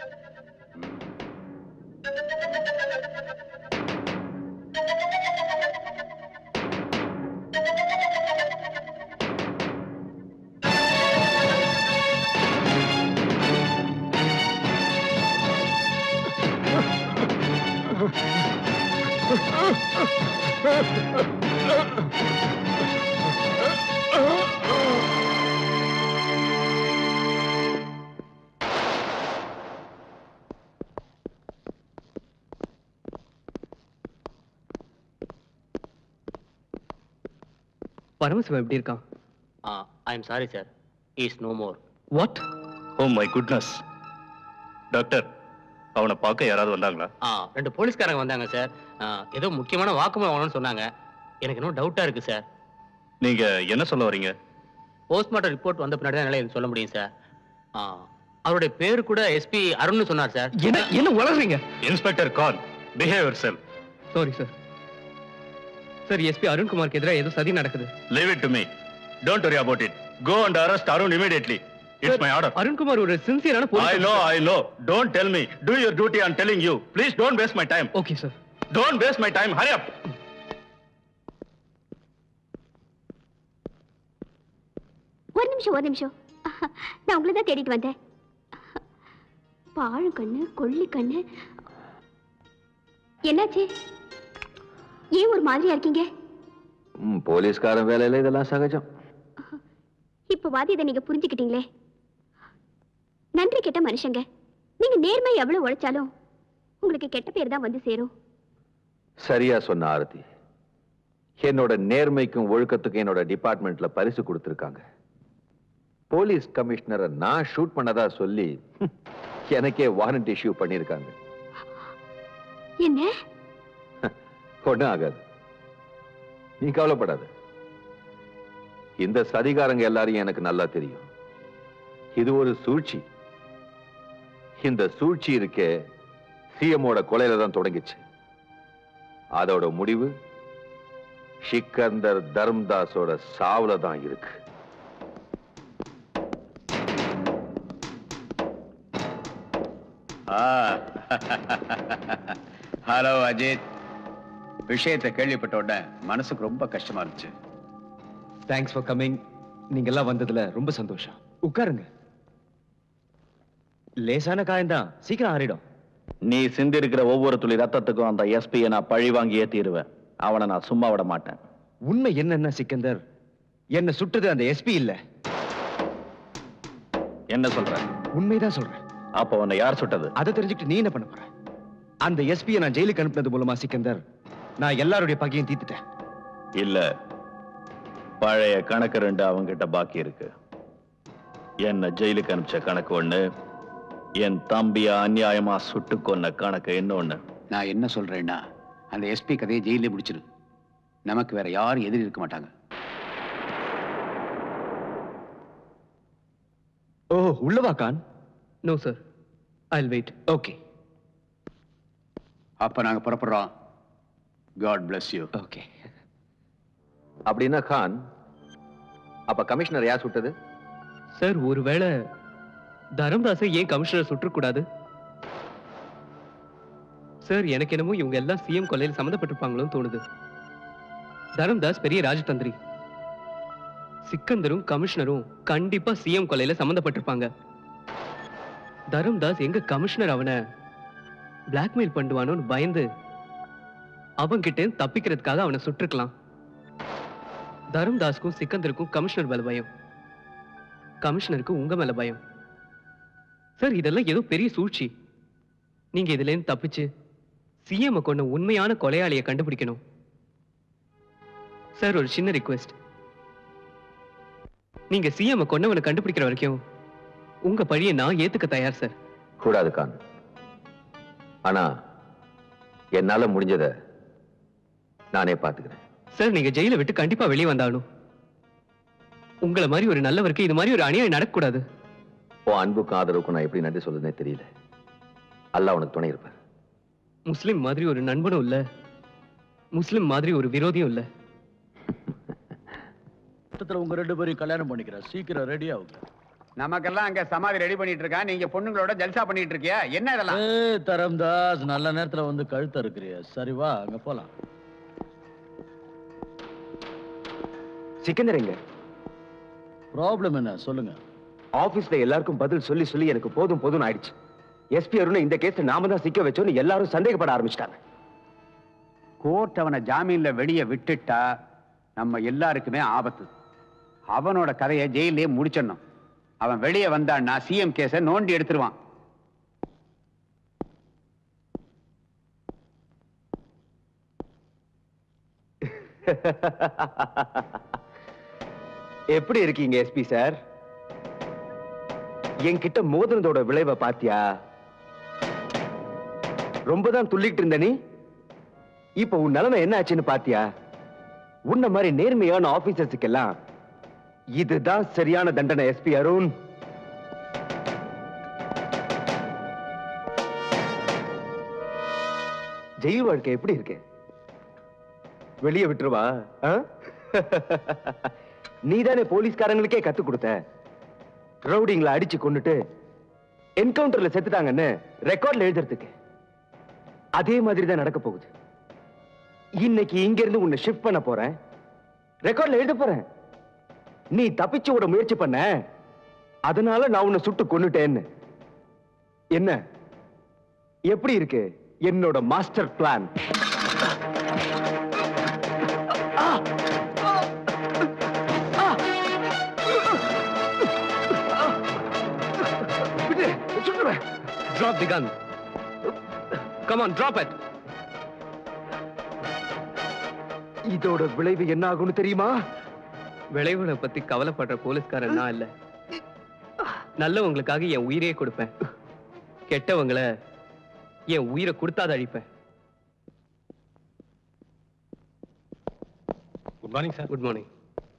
S: பரமசிவம் எப்படி இருக்கான்
R: I am sorry sir is no more
H: what oh my goodness doctor அவனை பார்க்க யாராவது வந்தாங்களா
R: ஆ ரெண்டு போலீஸ்காரங்க வந்தாங்க சார் ஆ, ஏதோ முக்கியமான வாக்குமூலம் வேணும்னு சொன்னாங்க எனக்கு இன்னும் டவுட்டா இருக்கு சார்
H: நீங்க என்ன சொல்ல வரீங்க
R: போஸ்ட்மார்ட்டம் ரிப்போர்ட் வந்த பின்னாடி தான் என்னால இது சொல்ல முடியும் சார் ஆ, அவருடைய பேரு கூட எஸ்பி அருண்னு சொன்னார் சார்
S: என்ன என்ன வளர்றீங்க
H: inspector Khan behaviour cell
S: sorry sir sir SP அருண்குமாருக்கு எதிராக ஏதோ சதி நடக்குது
H: leave it to me don't worry about it go and arrest Arun immediately it's my order
S: Arun Kumar ஒரு சின்சியரான
H: I know, I know. Don't tell me. Do your duty. I'm telling you. Please don't waste my time.
S: Okay, sir.
H: Don't waste my time. Hurry up.
O: ஒரு நிமிஷம் ஒரு நிமிஷம் நான் உங்களை தான் தேடிட்டு வந்தேன் பாழு கண்ணு கொள்ளி கண்ணு என்னாச்சு ஏன் ஒரு மாதிரியா இருக்கீங்க
F: ம், போலீஸ்காரன் வேலையில இதெல்லாம் சகஜம்
O: இப்ப வாதி இதை நீங்க புரிஞ்சுக்கிட்டீங்களே நன்றி கெட்ட மனுஷங்க நீங்க நேர்மை எவ்வளவு உழைச்சாலும் உங்களுக்கு கெட்ட பேர் தான் வந்து சேரும்
F: சரியா சொன்ன ஆரதி என்னோட நேர்மைக்கும் ஒழுக்கத்துக்கும் என்னோட டிபார்ட்மெண்ட்ல பரிசு கொடுத்திருக்காங்க போலீஸ் கமிஷனரை நான் ஷூட் பண்ணதா சொல்லி ஹம், எனக்கே வாரண்ட் இஷ்யூ பண்ணியிருக்காங்க
O: என்ன
F: ஒண்ணும் ஆகாது நீ கவலைப்படாத இந்த சதிகாரங்க எல்லாரையும் எனக்கு நல்லா தெரியும் இது ஒரு சூழ்ச்சி இந்த சூழ்ச்சி இருக்கே சிஎம்மோட கொலையில தான் தொடங்கிச்சு அதோட முடிவு சிக்கந்தர் தர்ம்தாஸோட சாவுல தான் இருக்கு
B: ஹலோ அஜித் விஷயத்தை கேள்விப்பட்ட உடனே மனசுக்கு ரொம்ப கஷ்டமா இருந்துச்சு
T: தேங்க்ஸ் ஃபார் கமிங் நீங்க எல்லாம் வந்ததுல ரொம்ப சந்தோஷம் உட்காருங்க லேசான காயம்தான் சீக்கிரம் ஆறிடும்
C: நீ சிந்திருக்கிற ஒவ்வொரு துளி ரத்தத்துக்கும் அந்த எஸ்பியை நான் பழி வாங்கியே தீருவேன் அவனை நான் சும்மா விட மாட்டேன்
T: உண்மை என்னன்னா சிக்கந்தர் என்ன சுட்டது அந்த எஸ்பி இல்ல
C: என்ன சொல்ற
T: உண்மைதான் சொல்றேன்
C: அப்ப உன்னை யார் சுட்டது
T: அதை தெரிஞ்சுக்கிட்டு நீ என்ன பண்ண போற அந்த எஸ்பியை நான் ஜெயிலுக்கு அனுப்புனது மூலமா சிக்கந்தர் நான் எல்லாருடைய பகையும் தீர்த்துட்டேன்
C: இல்ல பழைய கணக்கு ரெண்டு அவங்கிட்ட பாக்கி இருக்கு என்ன ஜெயிலுக்கு அனுப்பிச்ச கணக்கு ஒண்ணு என் தம்பிய அநியாயமா சுட்டு கொன்ன கணக்கு இன்னொன்னு
B: நான் என்ன சொல்றேன்னா அந்த எஸ்பி கதையை ஜெயிலே முடிச்சிரு நமக்கு வேற யாரும் எதிரி இருக்க மாட்டாங்க
T: ஓ உள்ளவா Khan
S: no sir I wait
T: okay
B: அப்ப நாங்க புறப்படுறோம் காட் bless யூ
T: ஓகே
F: அப்படின்னா கான் அப்ப கமிஷனர் யார் சுட்டது
S: சார் ஒருவேளை தரம்தாஸை ஏன் கமிஷனர் சுற்றக்கூடாது சார் எனக்கு என்னமோ இவங்க எல்லாம் சிஎம் கொலையில் சம்மந்தப்பட்டிருப்பாங்களோன்னு தோணுது தரம்தாஸ் பெரிய ராஜதந்திரி சிக்கந்தரும் கமிஷனரும் கண்டிப்பா சிஎம் கொலையில சம்மந்தப்பட்டிருப்பாங்க தரம்தாஸ் எங்க கமிஷனர் அவனை பிளாக்மெயில் பண்ணுவானோன்னு பயந்து அவன்கிட்ட தப்பிக்கிறதுக்காக அவனை சுட்டிருக்கலாம் தரும்தாஸ்க்கும் சிக்கந்தருக்கும் கமிஷனர் மேல பயம் கமிஷனருக்கு உங்க மேல பயம் சார் இதெல்லாம் ஏதோ பெரிய சூழ்ச்சி நீங்க இதுல இருந்து தப்பிச்சு சிஎம் கொண்ட உண்மையான கொலையாளியை கண்டுபிடிக்கணும் சார் ஒரு சின்ன ரிக்வெஸ்ட் நீங்க சிஎம் கொன்னவனை கண்டுபிடிக்கிற வரைக்கும் உங்க பழியை நான் ஏத்துக்க தயார் சார்
F: கூடாது கான் ஆனா என்னால முடிஞ்சத நானே பாத்துக்கிறேன்
S: சார் நீங்க ஜெயில விட்டு கண்டிப்பா வெளியே வந்தாலும் உங்களை மாதிரி ஒரு நல்லவருக்கு இது மாதிரி ஒரு அநியாயம் நடக்கக்கூடாது
F: உன் அன்புக்கும் ஆதரவுக்கும் நான் எப்படி நன்றி சொல்றதுனே தெரியல அல்லாஹ் உனக்கு துணை இருப்பார்
S: முஸ்லிம் மாதிரி ஒரு நண்பனும் இல்ல முஸ்லிம் மாதிரி ஒரு விரோதியும் இல்ல
A: மொத்தத்துல உங்க ரெண்டு பேரையும் கல்யாணம் பண்ணிக்கிறேன் சீக்கிரம் ரெடி ஆகுங்க
B: நமக்கெல்லாம் அங்க சமாதி ரெடி பண்ணிட்டு இருக்கா நீங்க பொண்ணுங்களோட ஜல்சா பண்ணிட்டு இருக்கியா என்ன இதெல்லாம்
A: ஏய், தரம்தாஸ் நல்ல நேரத்துல வந்து கழுத்த இருக்கிறிய சரி வா அங்க போலாம்
T: சிக்கந்தர் எங்க
A: ப்ராப்ளம் என்ன சொல்லுங்க
T: ஆபீஸ்ல எல்லாருக்கும் பதில் சொல்லி சொல்லி எனக்கு போதும் போதும் ஆயிடுச்சு எஸ்பி அருண் இந்த கேஸ் நாம தான் சிக்க வச்சோன்னு எல்லாரும் சந்தேகப்பட ஆரம்பிச்சிட்டாங்க
B: கோர்ட் அவனை ஜாமீன்ல வெளியே விட்டுட்டா நம்ம எல்லாருக்குமே ஆபத்து அவனோட கதையை ஜெயிலே முடிச்சிடணும் அவன் வெளியே வந்தான்னா சிஎம் கேஸை நோண்டி எடுத்துருவான்
T: எப்படி இருக்கீங்க எஸ்பி சார் என்கிட்ட மோதினதோட விளைவை பாத்தியா ரொம்ப தான் துள்ளிட்டு இருந்த நீ இப்ப உன் நிலைமை என்ன ஆச்சுன்னு பாத்தியா உன்ன மாதிரி நேர்மையான ஆபீசர்ஸுக்கெல்லாம் இதுதான் சரியான தண்டனை எஸ்பி அருண் ஜெயில் வாழ்க்கை எப்படி இருக்கு வெளியே விட்டுருவா ஆ? நீதானே போலீஸ்காரங்களுக்கே கத்து கொடுத்த ரவுடிங்களை அடிச்சு கொண்டுட்டு என்கவுண்டர்ல செத்துட்டாங்கன்னு ரெக்கார்ட்ல எழுதுறதுக்கு அதே மாதிரி தான் நடக்க போகுது இன்னைக்கு இங்க இருந்து உன்னை ஷிஃப்ட் பண்ண போறேன் ரெக்கார்ட்ல எழுத போறேன் நீ தப்பிச்சு விட முயற்சி பண்ண அதனால நான் உன்னை சுட்டு கொன்னுட்டேன்னு என்ன எப்படி இருக்கு என்னோட master plan
S: Drop the gun. Come on, drop it.
T: இதோட விளைவு என்ன ஆகும்னு தெரியுமா
S: விளைவுகளை பத்தி கவலைப்படுற போலீஸ்காரன் நான் இல்ல நல்லவங்களுக்காக என் உயிரையே கொடுப்பேன் கெட்டவங்களை என் உயிரை கொடுத்தாத அழிப்பேன்
E: good morning sir
S: good morning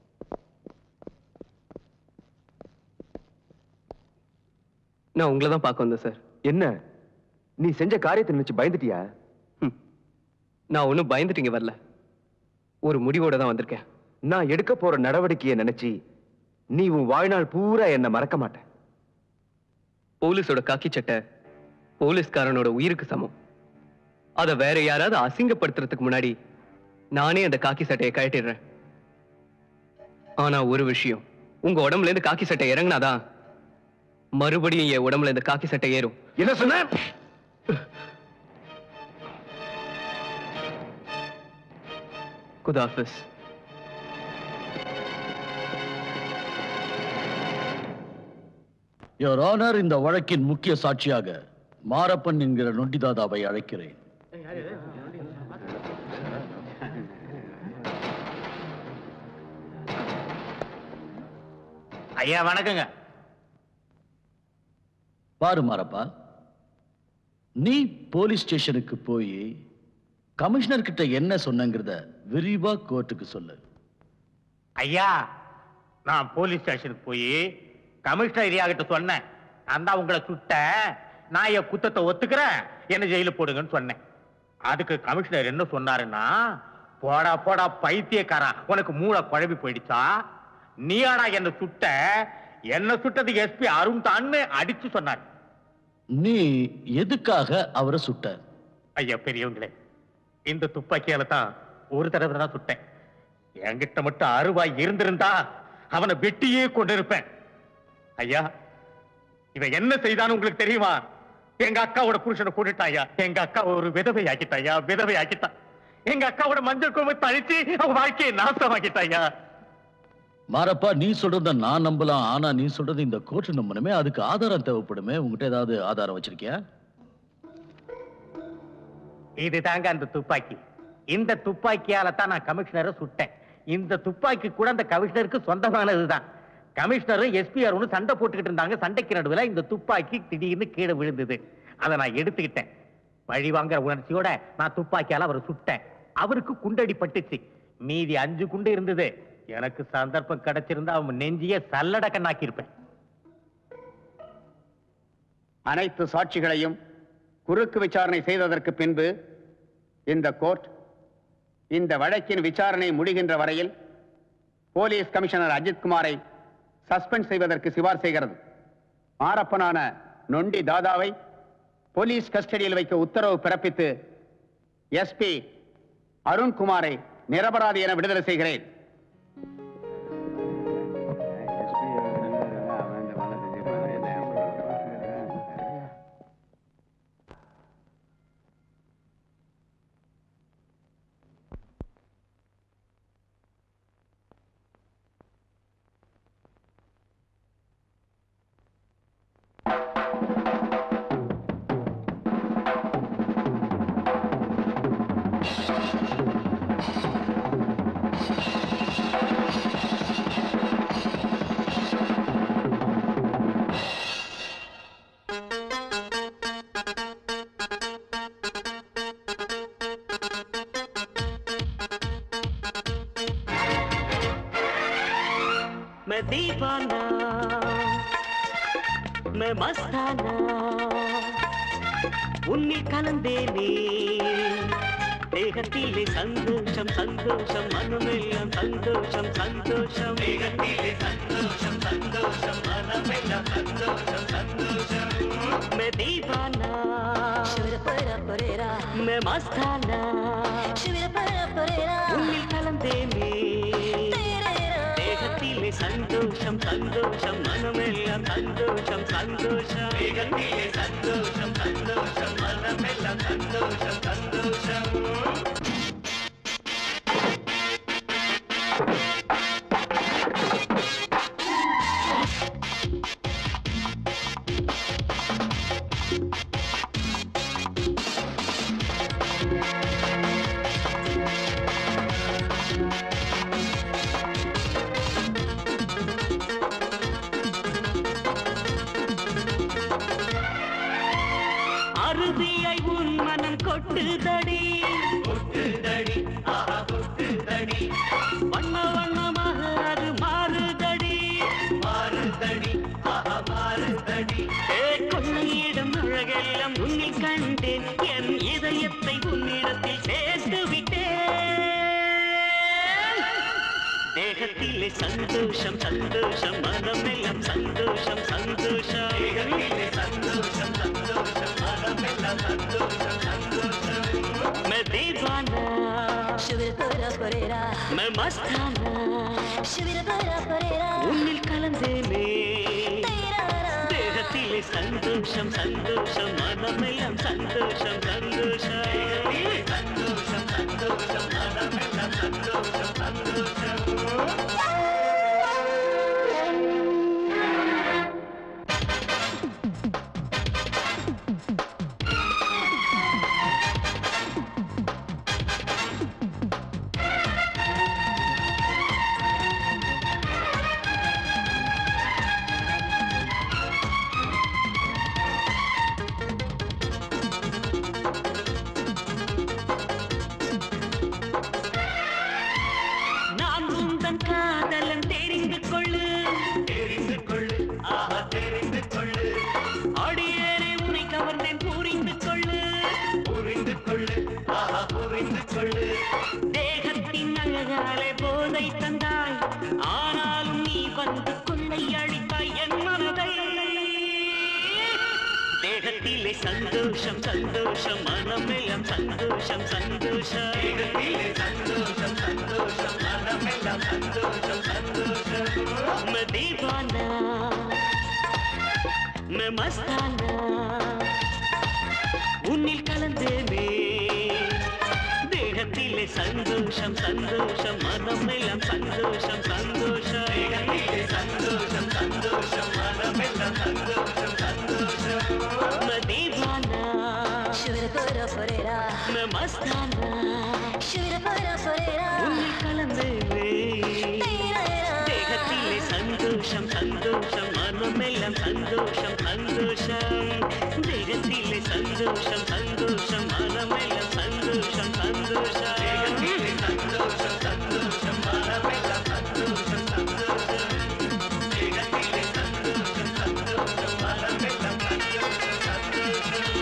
S: நான் உங்களை தான் பார்க்க வந்தேன் சார்
T: என்ன நீ செஞ்ச காரியத்தை நினைச்சு பயந்துட்டியா
S: நான் ஒன்றும் பயந்துட்டீங்க வரல ஒரு முடிவோட தான் வந்திருக்கேன்
T: நான் எடுக்க போற நடவடிக்கையை நினைச்சு நீ உன் வாழ்நாள் பூரா என்ன மறக்க மாட்ட
S: போலீஸோட காக்கி சட்டை போலீஸ்காரனோட உயிருக்கு சமம் அதை வேற யாராவது அசிங்கப்படுத்துறதுக்கு முன்னாடி நானே அந்த காக்கி சட்டையை கழட்டிடுறேன் ஆனா ஒரு விஷயம் உங்க உடம்புல இருந்து காக்கி சட்டை இறங்குனாதான் மறுபடியும் என் உடம்புல இருந்து காக்கி சட்டை ஏறும்
T: என்ன சொன்ன
S: குதாஃபிஸ்
A: யோர் ஆனர் இந்த வழக்கின் முக்கிய சாட்சியாக மாரப்பன் என்கிற நொண்டிதாதாவை அழைக்கிறேன்
U: ஐயா வணக்கங்க
A: பாரு மாரப்பா நீ போலீஸ் ஸ்டேஷனுக்கு போய் கமிஷனர் கிட்ட என்ன சொன்னங்கிறத விரிவா கோர்ட்டுக்கு சொல்லு
U: ஐயா நான் போலீஸ் ஸ்டேஷனுக்கு போய் கமிஷனர் ஐயா கிட்ட சொன்னேன் நான் தான் உங்களை சுட்ட நான் என் குத்தத்தை ஒத்துக்கிறேன் என்ன ஜெயில போடுங்கன்னு சொன்னேன் அதுக்கு கமிஷனர் என்ன சொன்னாருன்னா போடா போடா பைத்தியக்காரா உனக்கு மூளை குழம்பி போயிடுச்சா நீயாடா என்ன சுட்ட என்ன சுட்டது எஸ்பி அருண் தான்னு அடிச்சு சொன்னார்
A: நீ எதுக்காக அவரை சுட்ட
U: ஐயா பெரியவங்களே இந்த துப்பாக்கியால தான் ஒரு தடவை தான் சுட்டேன் என்கிட்ட மட்டும் அருவாய் இருந்திருந்தா அவனை வெட்டியே கொண்டிருப்பேன் ஐயா இவன் என்ன செய்தான்னு உங்களுக்கு தெரியுமா எங்க அக்காவோட புருஷனை கூட்டிட்டான் ஐயா எங்க அக்கா ஒரு விதவை ஆக்கிட்டாயா விதவை ஆக்கிட்டான் எங்க அக்காவோட மஞ்சள் குடும்பத்தை அழிச்சு அவங்க வாழ்க்கையை நாசமாக்கிட்டாங்க
A: மாரப்பா நீ சொல்றத நான் நம்பலாம் ஆனா நீ சொல்றது இந்த கோர்ட் நம்பணுமே அதுக்கு ஆதாரம் தேவைப்படுமே உங்ககிட்ட ஏதாவது ஆதாரம் வச்சிருக்கியா
U: இது தாங்க அந்த துப்பாக்கி இந்த துப்பாக்கியால தான் நான் கமிஷனரை சுட்டேன் இந்த துப்பாக்கி கூட அந்த கமிஷனருக்கு சொந்தமானதுதான் கமிஷனரும் எஸ்பிஆர் சண்டை போட்டுக்கிட்டு இருந்தாங்க சண்டைக்கு நடுவில் இந்த துப்பாக்கி திடீர்னு கீழே விழுந்தது அதை நான் எடுத்துக்கிட்டேன் பழி வாங்குற உணர்ச்சியோட நான் துப்பாக்கியால அவரை சுட்டேன் அவருக்கு குண்டடி பட்டுச்சு மீதி அஞ்சு குண்டு இருந்தது எனக்கு சந்தர்ப்பம் கிடைச்சிருந்தா அவன் நெஞ்சிய சல்லட கண்ணாக்கியிருப்பேன்
B: அனைத்து சாட்சிகளையும் குறுக்கு விசாரணை செய்ததற்கு பின்பு இந்த கோர்ட் இந்த வழக்கின் விசாரணை முடிகின்ற வரையில் போலீஸ் கமிஷனர் அஜித் குமாரை சஸ்பெண்ட் செய்வதற்கு சிபார் செய்கிறது மாரப்பனான நொண்டி தாதாவை போலீஸ் கஸ்டடியில் வைக்க உத்தரவு பிறப்பித்து எஸ்பி அருண்குமாரை நிரபராதி என விடுதலை செய்கிறேன்
J: मैं दीवाना मैं मस्ताना உன்னில் கலந்தேனே தேகத்திலே சந்தோஷம் சந்தோஷம் மனமெல்லாம் சந்தோஷம் சந்தோஷம் தேகத்திலே சந்தோஷம் சந்தோஷம் மனமெல்லாம் சந்தோஷம் சந்தோஷம் मैं दीवाना मैं मस्ताना உன்னில் கலந்தேனே தேகத்திலே சந்தோஷம் சந்தோஷம் மனமெல்லாம் சந்தோஷம் சந்தோஷம் தேகத்திலே சந்தோஷம் சந்தோஷம் மனமெல்லாம் சந்தோஷம் சந்தோஷம் அறுதியை உன் மனம் கொட்டுதடி கொட்டுதடி ஆஹா கொட்டுதடி வண்ண வண்ணமாக அது மாறுதடி மாறுதடி ஆஹா மாறுதடி ஏ கொள்ளையிடம் அழகெல்லாம் உன்னில் கண்டேன் என் இதயத்தை உன்னிடத்தில் சேர்த்து விட்டேன் தேகத்திலே சந்தோஷம் சந்தோஷம் மனமெல்லாம் சந்தோஷம் சந்தோஷம் தேகத்திலே சந்தோஷம் சந்தோஷம் மனமெல்லாம் சந்தோஷம் சந்தோஷம் मैं दीवाना मैं मस्ताना உன்னில் கலந்தேனே தேகத்திலே சந்தோஷம் சந்தோஷம் மனமெல்லாம் சந்தோஷம் சந்தோஷம் தேகத்திலே சந்தோஷம் சந்தோஷம் மனமெல்லாம் சந்தோஷம் சந்தோஷம் நான் உந்தன் காதலன் தெரிந்து கொள்ளு தெரிந்து கொள்ளு ஆஹா தெரிந்து கொள்ளு அடியேனே உன்னை கவர்ந்தேன் புரிந்து கொள்ளு புரிந்து கொள்ளு ஆஹா புரிந்து கொள்ளு தேகத்தின் அழகாலே போதை தந்தாய் ஆனாலும் நீ வந்து கொள்ளை அழித்தாய் என் மனதை தேகத்திலே சந்தோஷம் சந்தோஷம் மனமெல்லாம் சந்தோஷம் சந்தோஷம் தேகத்திலே சந்தோஷம் சந்தோஷம் மனமெல்லாம் சந்தோஷம் சந்தோஷம் मैं दीवाना मैं मस्ताना உன்னில் கலந்தேனே தேகத்திலே சந்தோஷம் சந்தோஷம் மனமெல்லாம் சந்தோஷம் சந்தோஷம் சந்தோஷம் சந்தோஷம் மனமெல்லாம் சந்தோஷம் சந்தோஷம் मैं दीवाना मैं मस्ताना உன்னில் கலந்தேனே தேகத்திலே சந்தோஷம் சந்தோஷம் மனமெல்லாம் சந்தோஷம் சந்தோஷம் தேகத்திலே சந்தோஷம் சந்தோஷம் மனமெல்லாம் சந்தோஷம் சந்தோஷம் தேகத்திலே சந்தோஷம் சந்தோஷம் மனமெல்லாம் சந்தோஷம் சந்தோஷம் தேகத்திலே சந்தோஷம் சந்தோஷம் மனமெல்லாம் சந்தோஷம் சந்தோஷம்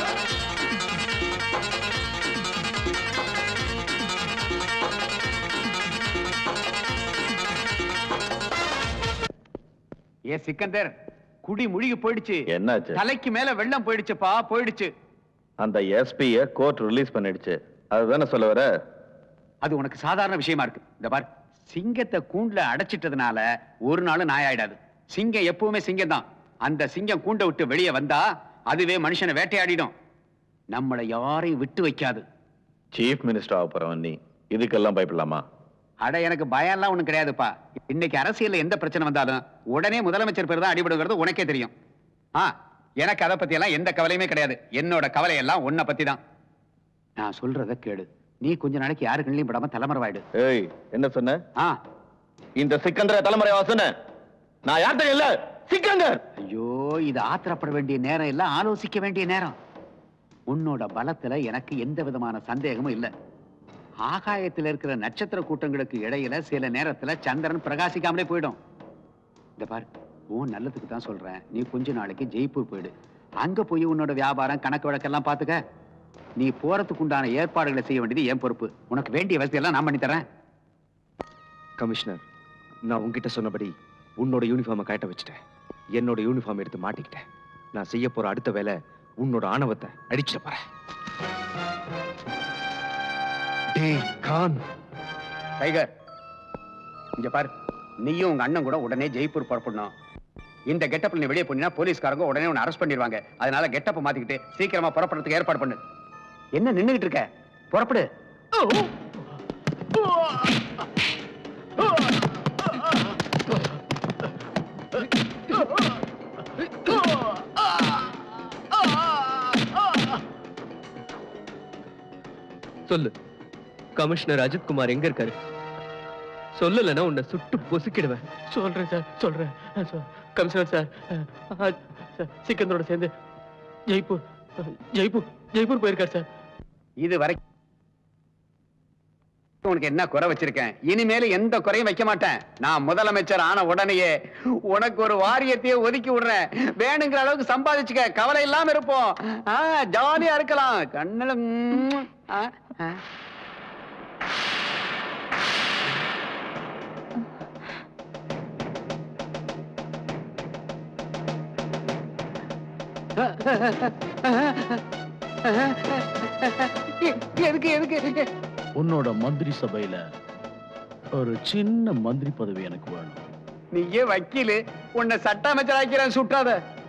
B: ஏ சிக்கந்தர் குடி முழுகி போயிடுச்சு
C: என்னாச்சு
B: தலைக்கு மேல வெள்ளம் போயிடுச்சுப்பா போயிடுச்சு
C: அந்த எஸ்பிய கோர்ட் ரிலீஸ் பண்ணிடுச்சு அதுதானே சொல்ல வர
B: அது உனக்கு சாதாரண விஷயமா இருக்கு இந்த பார் சிங்கத்தை கூண்டுல அடைச்சிட்டதுனால ஒரு நாளும் நாயாயிடாது சிங்கம் எப்பவுமே சிங்கம் தான் அந்த சிங்கம் கூண்டை விட்டு வெளியே வந்தா அதுவே மனுஷனை வேட்டையாடிடும் நம்மளை யாரையும் விட்டு வைக்காது
C: சீஃப் மினிஸ்டர் ஆக போறவன் நீ இதுக்கெல்லாம் பயப்படலாமா
B: அட எனக்கு பயம்லாம் ஒண்ணும் கிடையாதுப்பா இன்னைக்கு அரசியல்ல எந்த பிரச்சனை வந்தாலும் உடனே முதலமைச்சர் பேர் தான் அடிபடுங்கிறது உனக்கே தெரியும் ஆ எனக்கு அதை பத்தி எல்லாம் எந்த கவலையுமே கிடையாது என்னோட கவலை எல்லாம் உன்னை பத்தி தான் நான் சொல்றத கேளு நீ கொஞ்ச நாளைக்கு யாரு கண்ணிலையும் படாம தலைமறைவாயிடு
C: ஏய் என்ன சொன்ன
B: ஆ
C: இந்த சிக்கந்தர தலைமுறை வாசன நான் யார் தெரியல சிக்கந்தர்
B: ஐயோ இது ஆத்திரப்பட வேண்டிய நேரம் இல்ல ஆலோசிக்க வேண்டிய நேரம் உன்னோட பலத்துல எனக்கு எந்த விதமான சந்தேகமும் இல்ல ஆகாயத்துல இருக்கிற நட்சத்திர கூட்டங்களுக்கு இடையில சில நேரத்துல சந்திரன் பிரகாசிக்காமலே போயிடும் இந்த பாரு உன் நல்லதுக்கு தான் சொல்றேன் நீ கொஞ்ச நாளைக்கு ஜெய்ப்பூர் போயிடு அங்க போய் உன்னோட வியாபாரம் கணக்கு வழக்கெல்லாம் பாத்துக்க நீ போறதுக்கு உண்டான ஏற்பாடுகளை செய்ய வேண்டியது என் பொறுப்பு உனக்கு வேண்டிய வசதியெல்லாம் நான் பண்ணி தரேன்
T: கமிஷனர் நான் உங்ககிட்ட சொன்னபடி உன்னோட யூனிஃபார்மை கட்ட வச்சுட்டேன் என்னோட யூனிஃபார்ம் எடுத்து மாட்டிக்கிட்டேன் நான் செய்ய போற அடுத்த வேலை உன்னோட ஆணவத்தை அடிச்சிட போறேன் டேய் கான்
B: டைகர் இங்க பாரு நீயும் உங்க அண்ணன் கூட உடனே ஜெய்ப்பூர் புறப்படணும் இந்த கெட்டப்ல நீ வெளியே போனீங்கன்னா போலீஸ்காரங்க உடனே உன்னை அரெஸ்ட் பண்ணிடுவாங்க அதனால கெட்டப்ப மாத்திக்கிட்டு சீக்கிரமா புறப்படுறதுக்கு ஏற்பாடு பண்ணு என்ன நின்னுகிட்டு இருக்க புறப்படு
S: சொல்லு கமிஷனர் அஜித் குமார் எங்க இருக்காரு சொல்லலைன்னா உன்னை சுட்டு பொசுக்கிடுவேன்
I: சொல்றேன் சார் சொல்றேன் அஹ் சொ- கமிஷனர் சார் அஹ், அஹ், சார், சிக்கந்தரோட சேர்ந்து ஜெய்ப்பூர் அஹ், ஜெய்ப்பூர் ஜெய்ப்பூர் போயிருக்கார் சார்
B: இது வரைக்கும் உனக்கு என்ன குறை வச்சிருக்கேன் இனிமேல எந்த குறையும் வைக்க மாட்டேன் நான் முதலமைச்சர் ஆன உடனேயே உனக்கு ஒரு வாரியத்தையே ஒதுக்கி விடுறேன் வேணுங்கிற அளவுக்கு சம்பாதிச்சுக்க கவலை இல்லாம இருப்போம் ஆ, ஜாலியா இருக்கலாம் கண்ணுல ம்ம். ஆ, ஆ. எதுக்கு எதுக்கு
A: உன்னோட மந்திரி சபையில ஒரு சின்ன மந்திரி பதவி எனக்கு வேணும்
B: நீயே வக்கீலு உன்னை சட்ட அமைச்சர் ஆக்கிறேன் சுட்டாத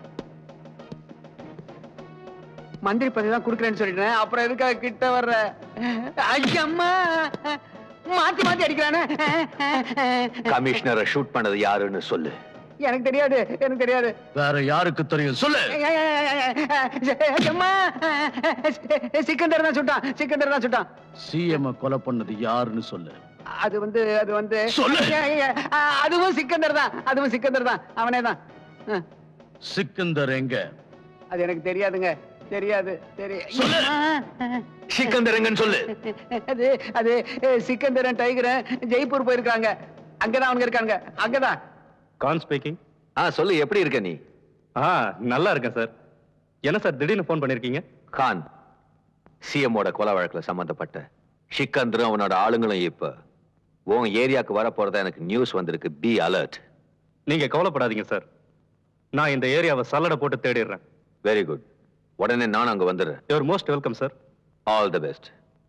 B: மந்திரி பதவி தான் கொடுக்குறேன்னு சொல்லிட்டேன் அப்புறம் எதுக்காக கிட்ட வர்ற ஐயம்மா மாத்தி மாத்தி அடிக்கிறானே
F: கமிஷனரை ஷூட் பண்ணது யாருன்னு சொல்லு
B: எனக்கு தெரியாது எனக்கு தெரியாது
A: வேற யாருக்கு தெரியும் சொல்லு
B: ஐயம்மா சிக்கந்தர் தான் சுட்டான் சிக்கந்தர் தான் சுட்டான்
A: சிஎம் கொலை பண்ணது யாருன்னு சொல்லு
B: அது வந்து அது வந்து
A: சொல்லு.
B: அதுவும் சிக்கந்தர் தான் அதுவும் சிக்கந்தர் தான் அவனே தான்
A: சிக்கந்தர் எங்க
B: அது எனக்கு தெரியாதுங்க தெரியாது
A: சொல்லு. சிக்கந்தர் எங்கன்னு சொல்லு
B: அது அது சிக்கந்தரன் டைகரன் ஜெய்ப்பூர் போயிருக்காங்க அங்கதான் அவங்க இருக்காங்க அங்கதான்
H: கான் ஸ்பீக்கிங்
F: ஆ சொல்லு எப்படி இருக்க நீ
H: ஆ நல்லா இருக்கேன் சார் என்ன சார் திடீர்னு ஃபோன் பண்ணிருக்கீங்க
F: கான் சிஎம்மோட கொலை வழக்குல சம்பந்தப்பட்ட சிக்கந்தரும் அவனோட ஆளுங்களும் இப்ப உன் ஏரியாக்கு வர போறதா எனக்கு நியூஸ் வந்திருக்கு பி அலர்ட்
H: நீங்க கவலைப்படாதீங்க சார் நான் இந்த ஏரியாவை சல்லடை போட்டு தேடிடுறேன்
F: வெரி குட் உடனே நான் அங்க வந்துடுறேன்
H: your most welcome sir
F: all the best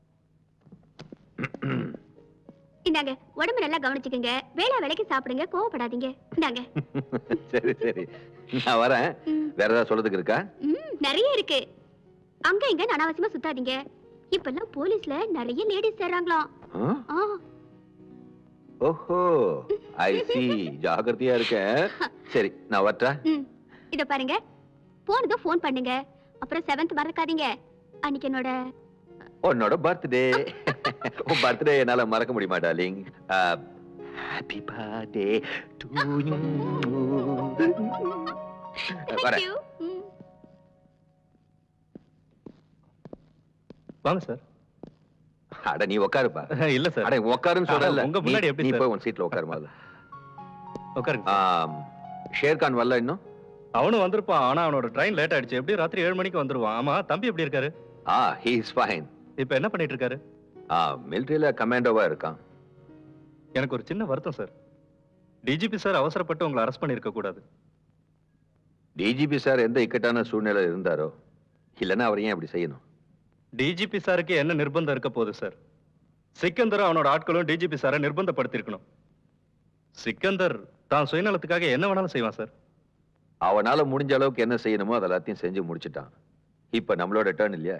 O: இந்தாங்க உடம்பு நல்லா கவனிச்சுக்கோங்க வேளா வேலைக்கு சாப்பிடுங்க கோவப்படாதீங்க இந்தாங்க
F: சரி சரி நான் வரேன் வேற ஏதாவது சொல்றதுக்கு இருக்கா
O: ம் நிறைய இருக்கு அங்க இங்க அனாவசியமா சுத்தாதீங்க இப்பெல்லாம் போலீஸ்ல நிறைய லேடிஸ் சேர்றாங்களாம்
F: ஆ?
O: ஆ,
F: ஓஹோ ஐ சி ஜாகிரதையா இருக்கேன் சரி நான் வரட்டா
O: ம். இதோ பாருங்க போனதும் ஃபோன் பண்ணுங்க அப்புறம் செவன்த் மறக்காதீங்க அன்னைக்கு என்னோட
F: உன்னோட பர்த்டே உன் பர்த்டே என்னால மறக்க முடியுமா darling happy birthday to you வரேன்
O: you. ம்.
H: வாங்க சார்
F: அட நீ உட்காருப்பா
H: இல்ல சார்
F: அட உட்காருன்னு சொல்றல
H: உங்க முன்னாடி எப்படி
F: நீ
H: சார்?
F: போய் உன் சீட்ல உட்காரு முதல்ல
H: உட்காருங்க
F: ஆம், ஷேர்கான் வரல இன்னும்
H: அவனும் வந்திருப்பான் ஆனா அவனோட ட்ரெயின் லேட் ஆயிடுச்சு எப்படி ராத்திரி ஏழு மணிக்கு வந்துருவான் ஆமா தம்பி எப்படி இருக்காரு
F: ஆ ஹி இஸ் ஃபைன்
H: இப்ப என்ன பண்ணிட்டு இருக்காரு
F: ஆ மிலிட்டரியில கமாண்டோவா இருக்கான்
H: எனக்கு ஒரு சின்ன வருத்தம் சார் டிஜிபி சார் அவசரப்பட்டு உங்களை அரெஸ்ட் பண்ணிருக்க கூடாது
F: டிஜிபி சார் எந்த இக்கட்டான சூழ்நிலை இருந்தாரோ இல்லைன்னா அவர் ஏன் அப்படி செய்யணும்
H: டிஜிபி சாருக்கு என்ன நிர்பந்தம் இருக்க போகுது சார் சிக்கந்தர் அவனோட ஆட்களும் டிஜிபி சாரை நிர்பந்தப்படுத்திருக்கணும் சிக்கந்தர் தான் சுயநலத்துக்காக என்ன வேணாலும் செய்வான் சார்
F: அவனால முடிஞ்ச அளவுக்கு என்ன செய்யணுமோ அது எல்லாத்தையும் செஞ்சு முடிச்சிட்டான் இப்ப நம்மளோட டேர்ன் இல்லையா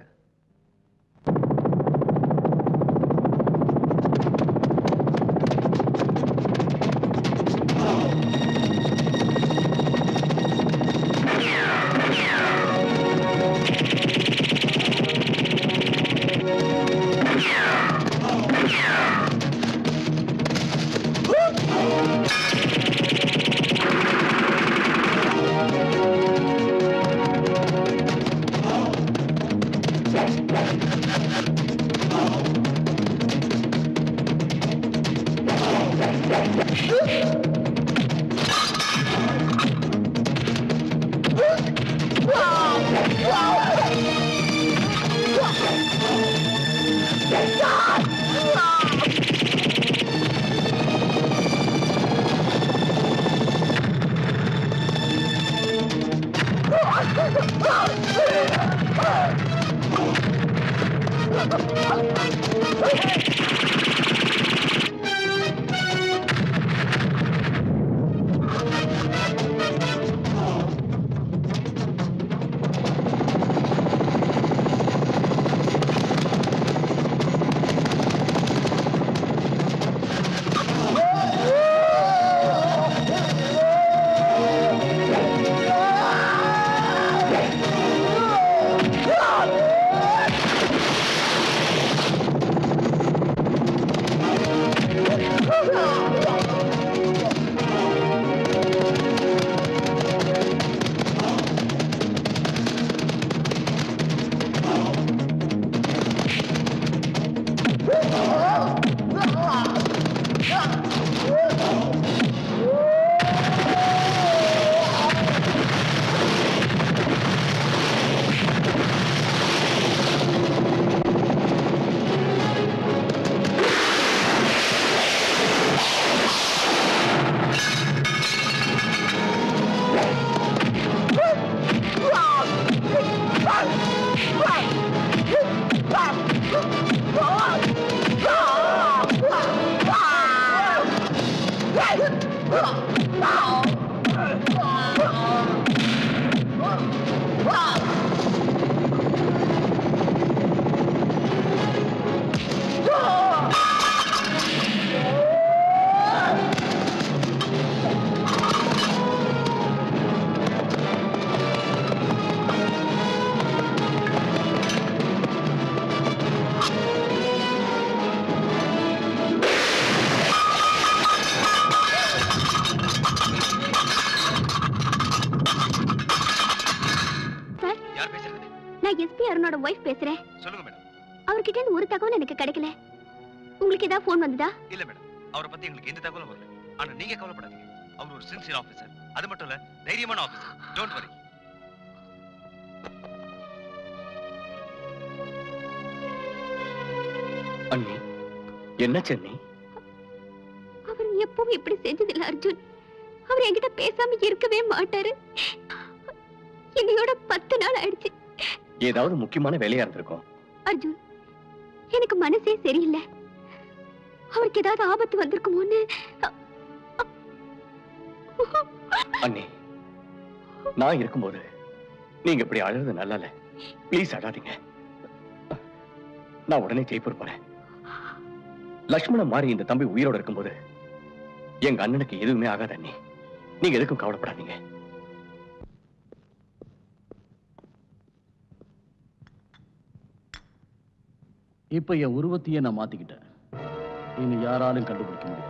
O: சார்
T: யார் பேசுறது
O: நான் எஸ்பி அருணோட ஒய்ஃப் பேசுறேன்
T: சொல்லுங்க மேடம்
O: அவர்கிட்ட இருந்து ஒரு தகவல் எனக்கு கிடைக்கல உங்களுக்கு ஏதாவது ஃபோன் வந்ததா
T: இல்ல மேடம் அவரை பத்தி எங்களுக்கு எந்த தகவலும் வரல ஆனா நீங்க கவலைப்படாதீங்க அவர் ஒரு சின்சியர் ஆபீசர் அது மட்டும் இல்ல தைரியமான ஆபீசர் டோன்ட் வரி
D: அண்ணி என்ன சென்னி
O: அவர் எப்பவும் இப்படி செஞ்சதில்ல அர்ஜுன் அவர் என்கிட்ட பேசாம இருக்கவே மாட்டாரு இன்னையோட பத்து நாள் ஆயிடுச்சு
D: ஏதாவது முக்கியமான வேலையா இருந்திருக்கும்
O: அர்ஜுன் எனக்கு மனசே சரியில்லை அவருக்கு ஏதாவது ஆபத்து வந்திருக்குமோன்னு
D: அண்ணி நான் இருக்கும்போது நீங்க இப்படி அழுறது நல்லா இல்ல ப்ளீஸ் அழாதீங்க நான் உடனே ஜெய்ப்பூர் போறேன் லக்ஷ்மணன் மாறி இந்த தம்பி உயிரோட இருக்கும்போது எங்க அண்ணனுக்கு எதுவுமே ஆகாத அண்ணி நீங்க எதுக்கும் கவலைப்படாதீங்க
A: இப்ப என் உருவத்தையே நான் மாத்திக்கிட்டேன் இனி யாராலும் கண்டுபிடிக்க முடியாது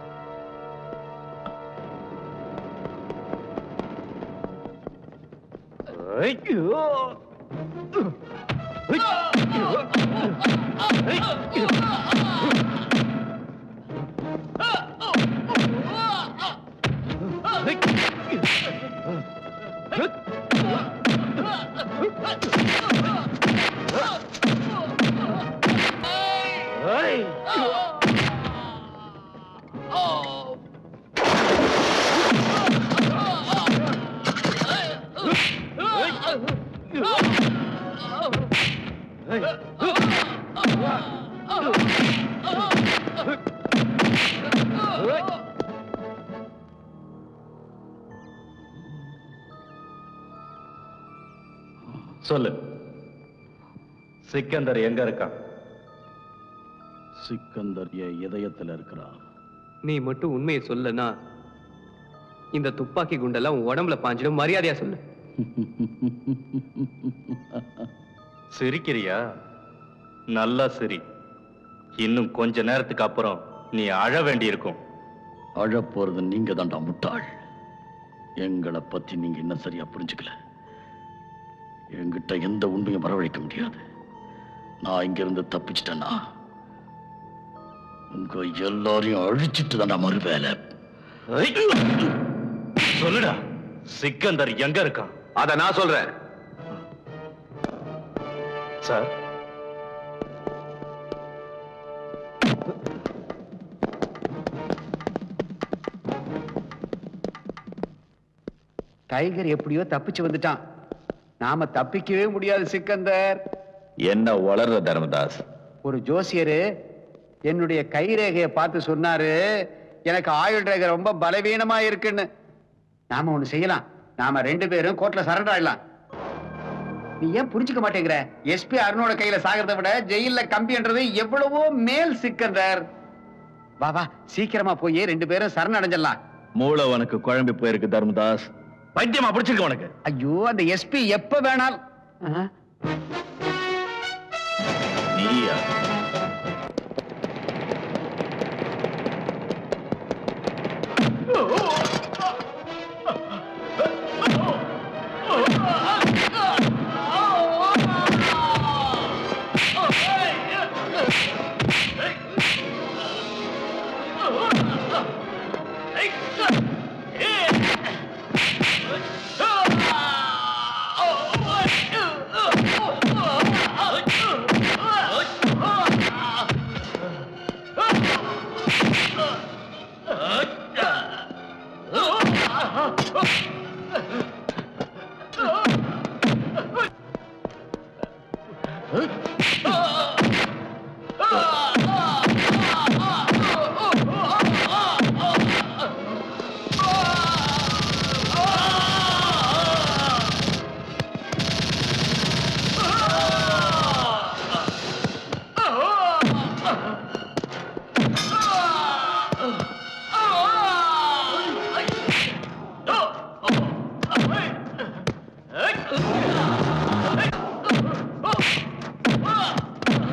H: சொல்லு சிக்கந்தர் எங்க இருக்கான்
A: சிக்கந்தர் என் இதயத்துல இருக்கிறான்
S: நீ மட்டும் உண்மையை சொல்லனா இந்த துப்பாக்கி குண்டெல்லாம் உன் உடம்புல பாஞ்சிடும் மரியாதையா சொல்லு
H: சிரிக்கிறியா நல்லா சிரி இன்னும் கொஞ்ச நேரத்துக்கு அப்புறம் நீ அழ வேண்டியிருக்கும்
A: அழப் போறது நீங்க தான்டா முட்டாள் எங்களை பத்தி நீங்க என்ன சரியா புரிஞ்சுக்கல என்கிட்ட எந்த உண்மையும் வரவழைக்க முடியாது நான் இங்கிருந்து தப்பிச்சிட்டேன்னா உங்க எல்லாரையும் அழிச்சிட்டு தான்டா மறுவேலை
H: சொல்லுடா சிக்கந்தர் எங்க இருக்கான்
F: அத நான் சொல்றேன்
H: சார்
B: டைகர் எப்படியோ தப்பிச்சு வந்துட்டான் நாம தப்பிக்கவே முடியாது சிக்கந்தர்
C: என்ன வளர்ற தர்மதாஸ்
B: ஒரு ஜோசியரு என்னுடைய கைரேகையை பார்த்து சொன்னாரு எனக்கு ஆயுள் ரேகை ரொம்ப பலவீனமா இருக்குன்னு நாம ஒண்ணு செய்யலாம் நாம ரெண்டு பேரும் கோர்ட்ல சரண்டர் ஆயிடலாம் நீ ஏன் புரிஞ்சுக்க மாட்டேங்கிற எஸ்பி அருணோட கையில சாகிறத விட ஜெயில்ல கம்பின்றது எவ்வளவோ மேல் சிக்கந்தர் வா வா சீக்கிரமா போய் ரெண்டு பேரும் சரண் அடைஞ்சிடலாம்
C: மூளை உனக்கு குழம்பி போயிருக்கு தர்மதாஸ்
A: பைத்தியமா பிடிச்சிருக்க உனக்கு
B: ஐயோ அந்த எஸ்பி எப்ப வேணாலும் ஆ?
C: நீயா
K: Oh!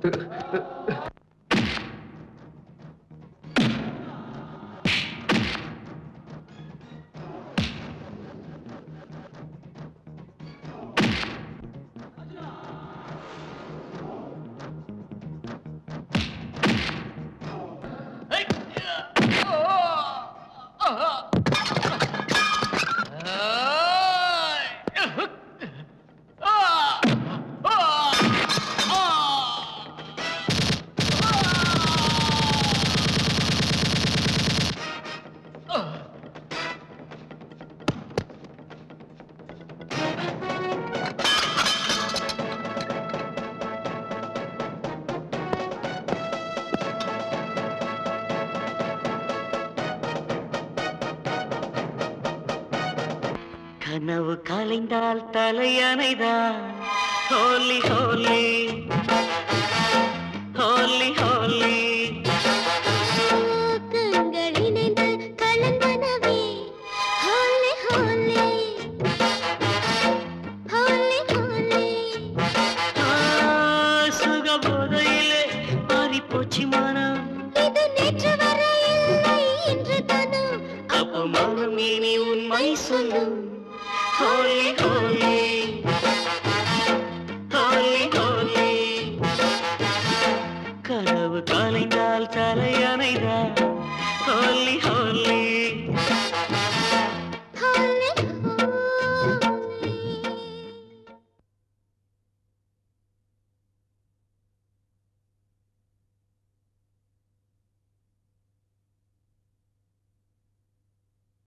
J: கனவு கலைந்தால் தலையணைதான் ஹோலி ஹோலி ஹோலி ஹோலி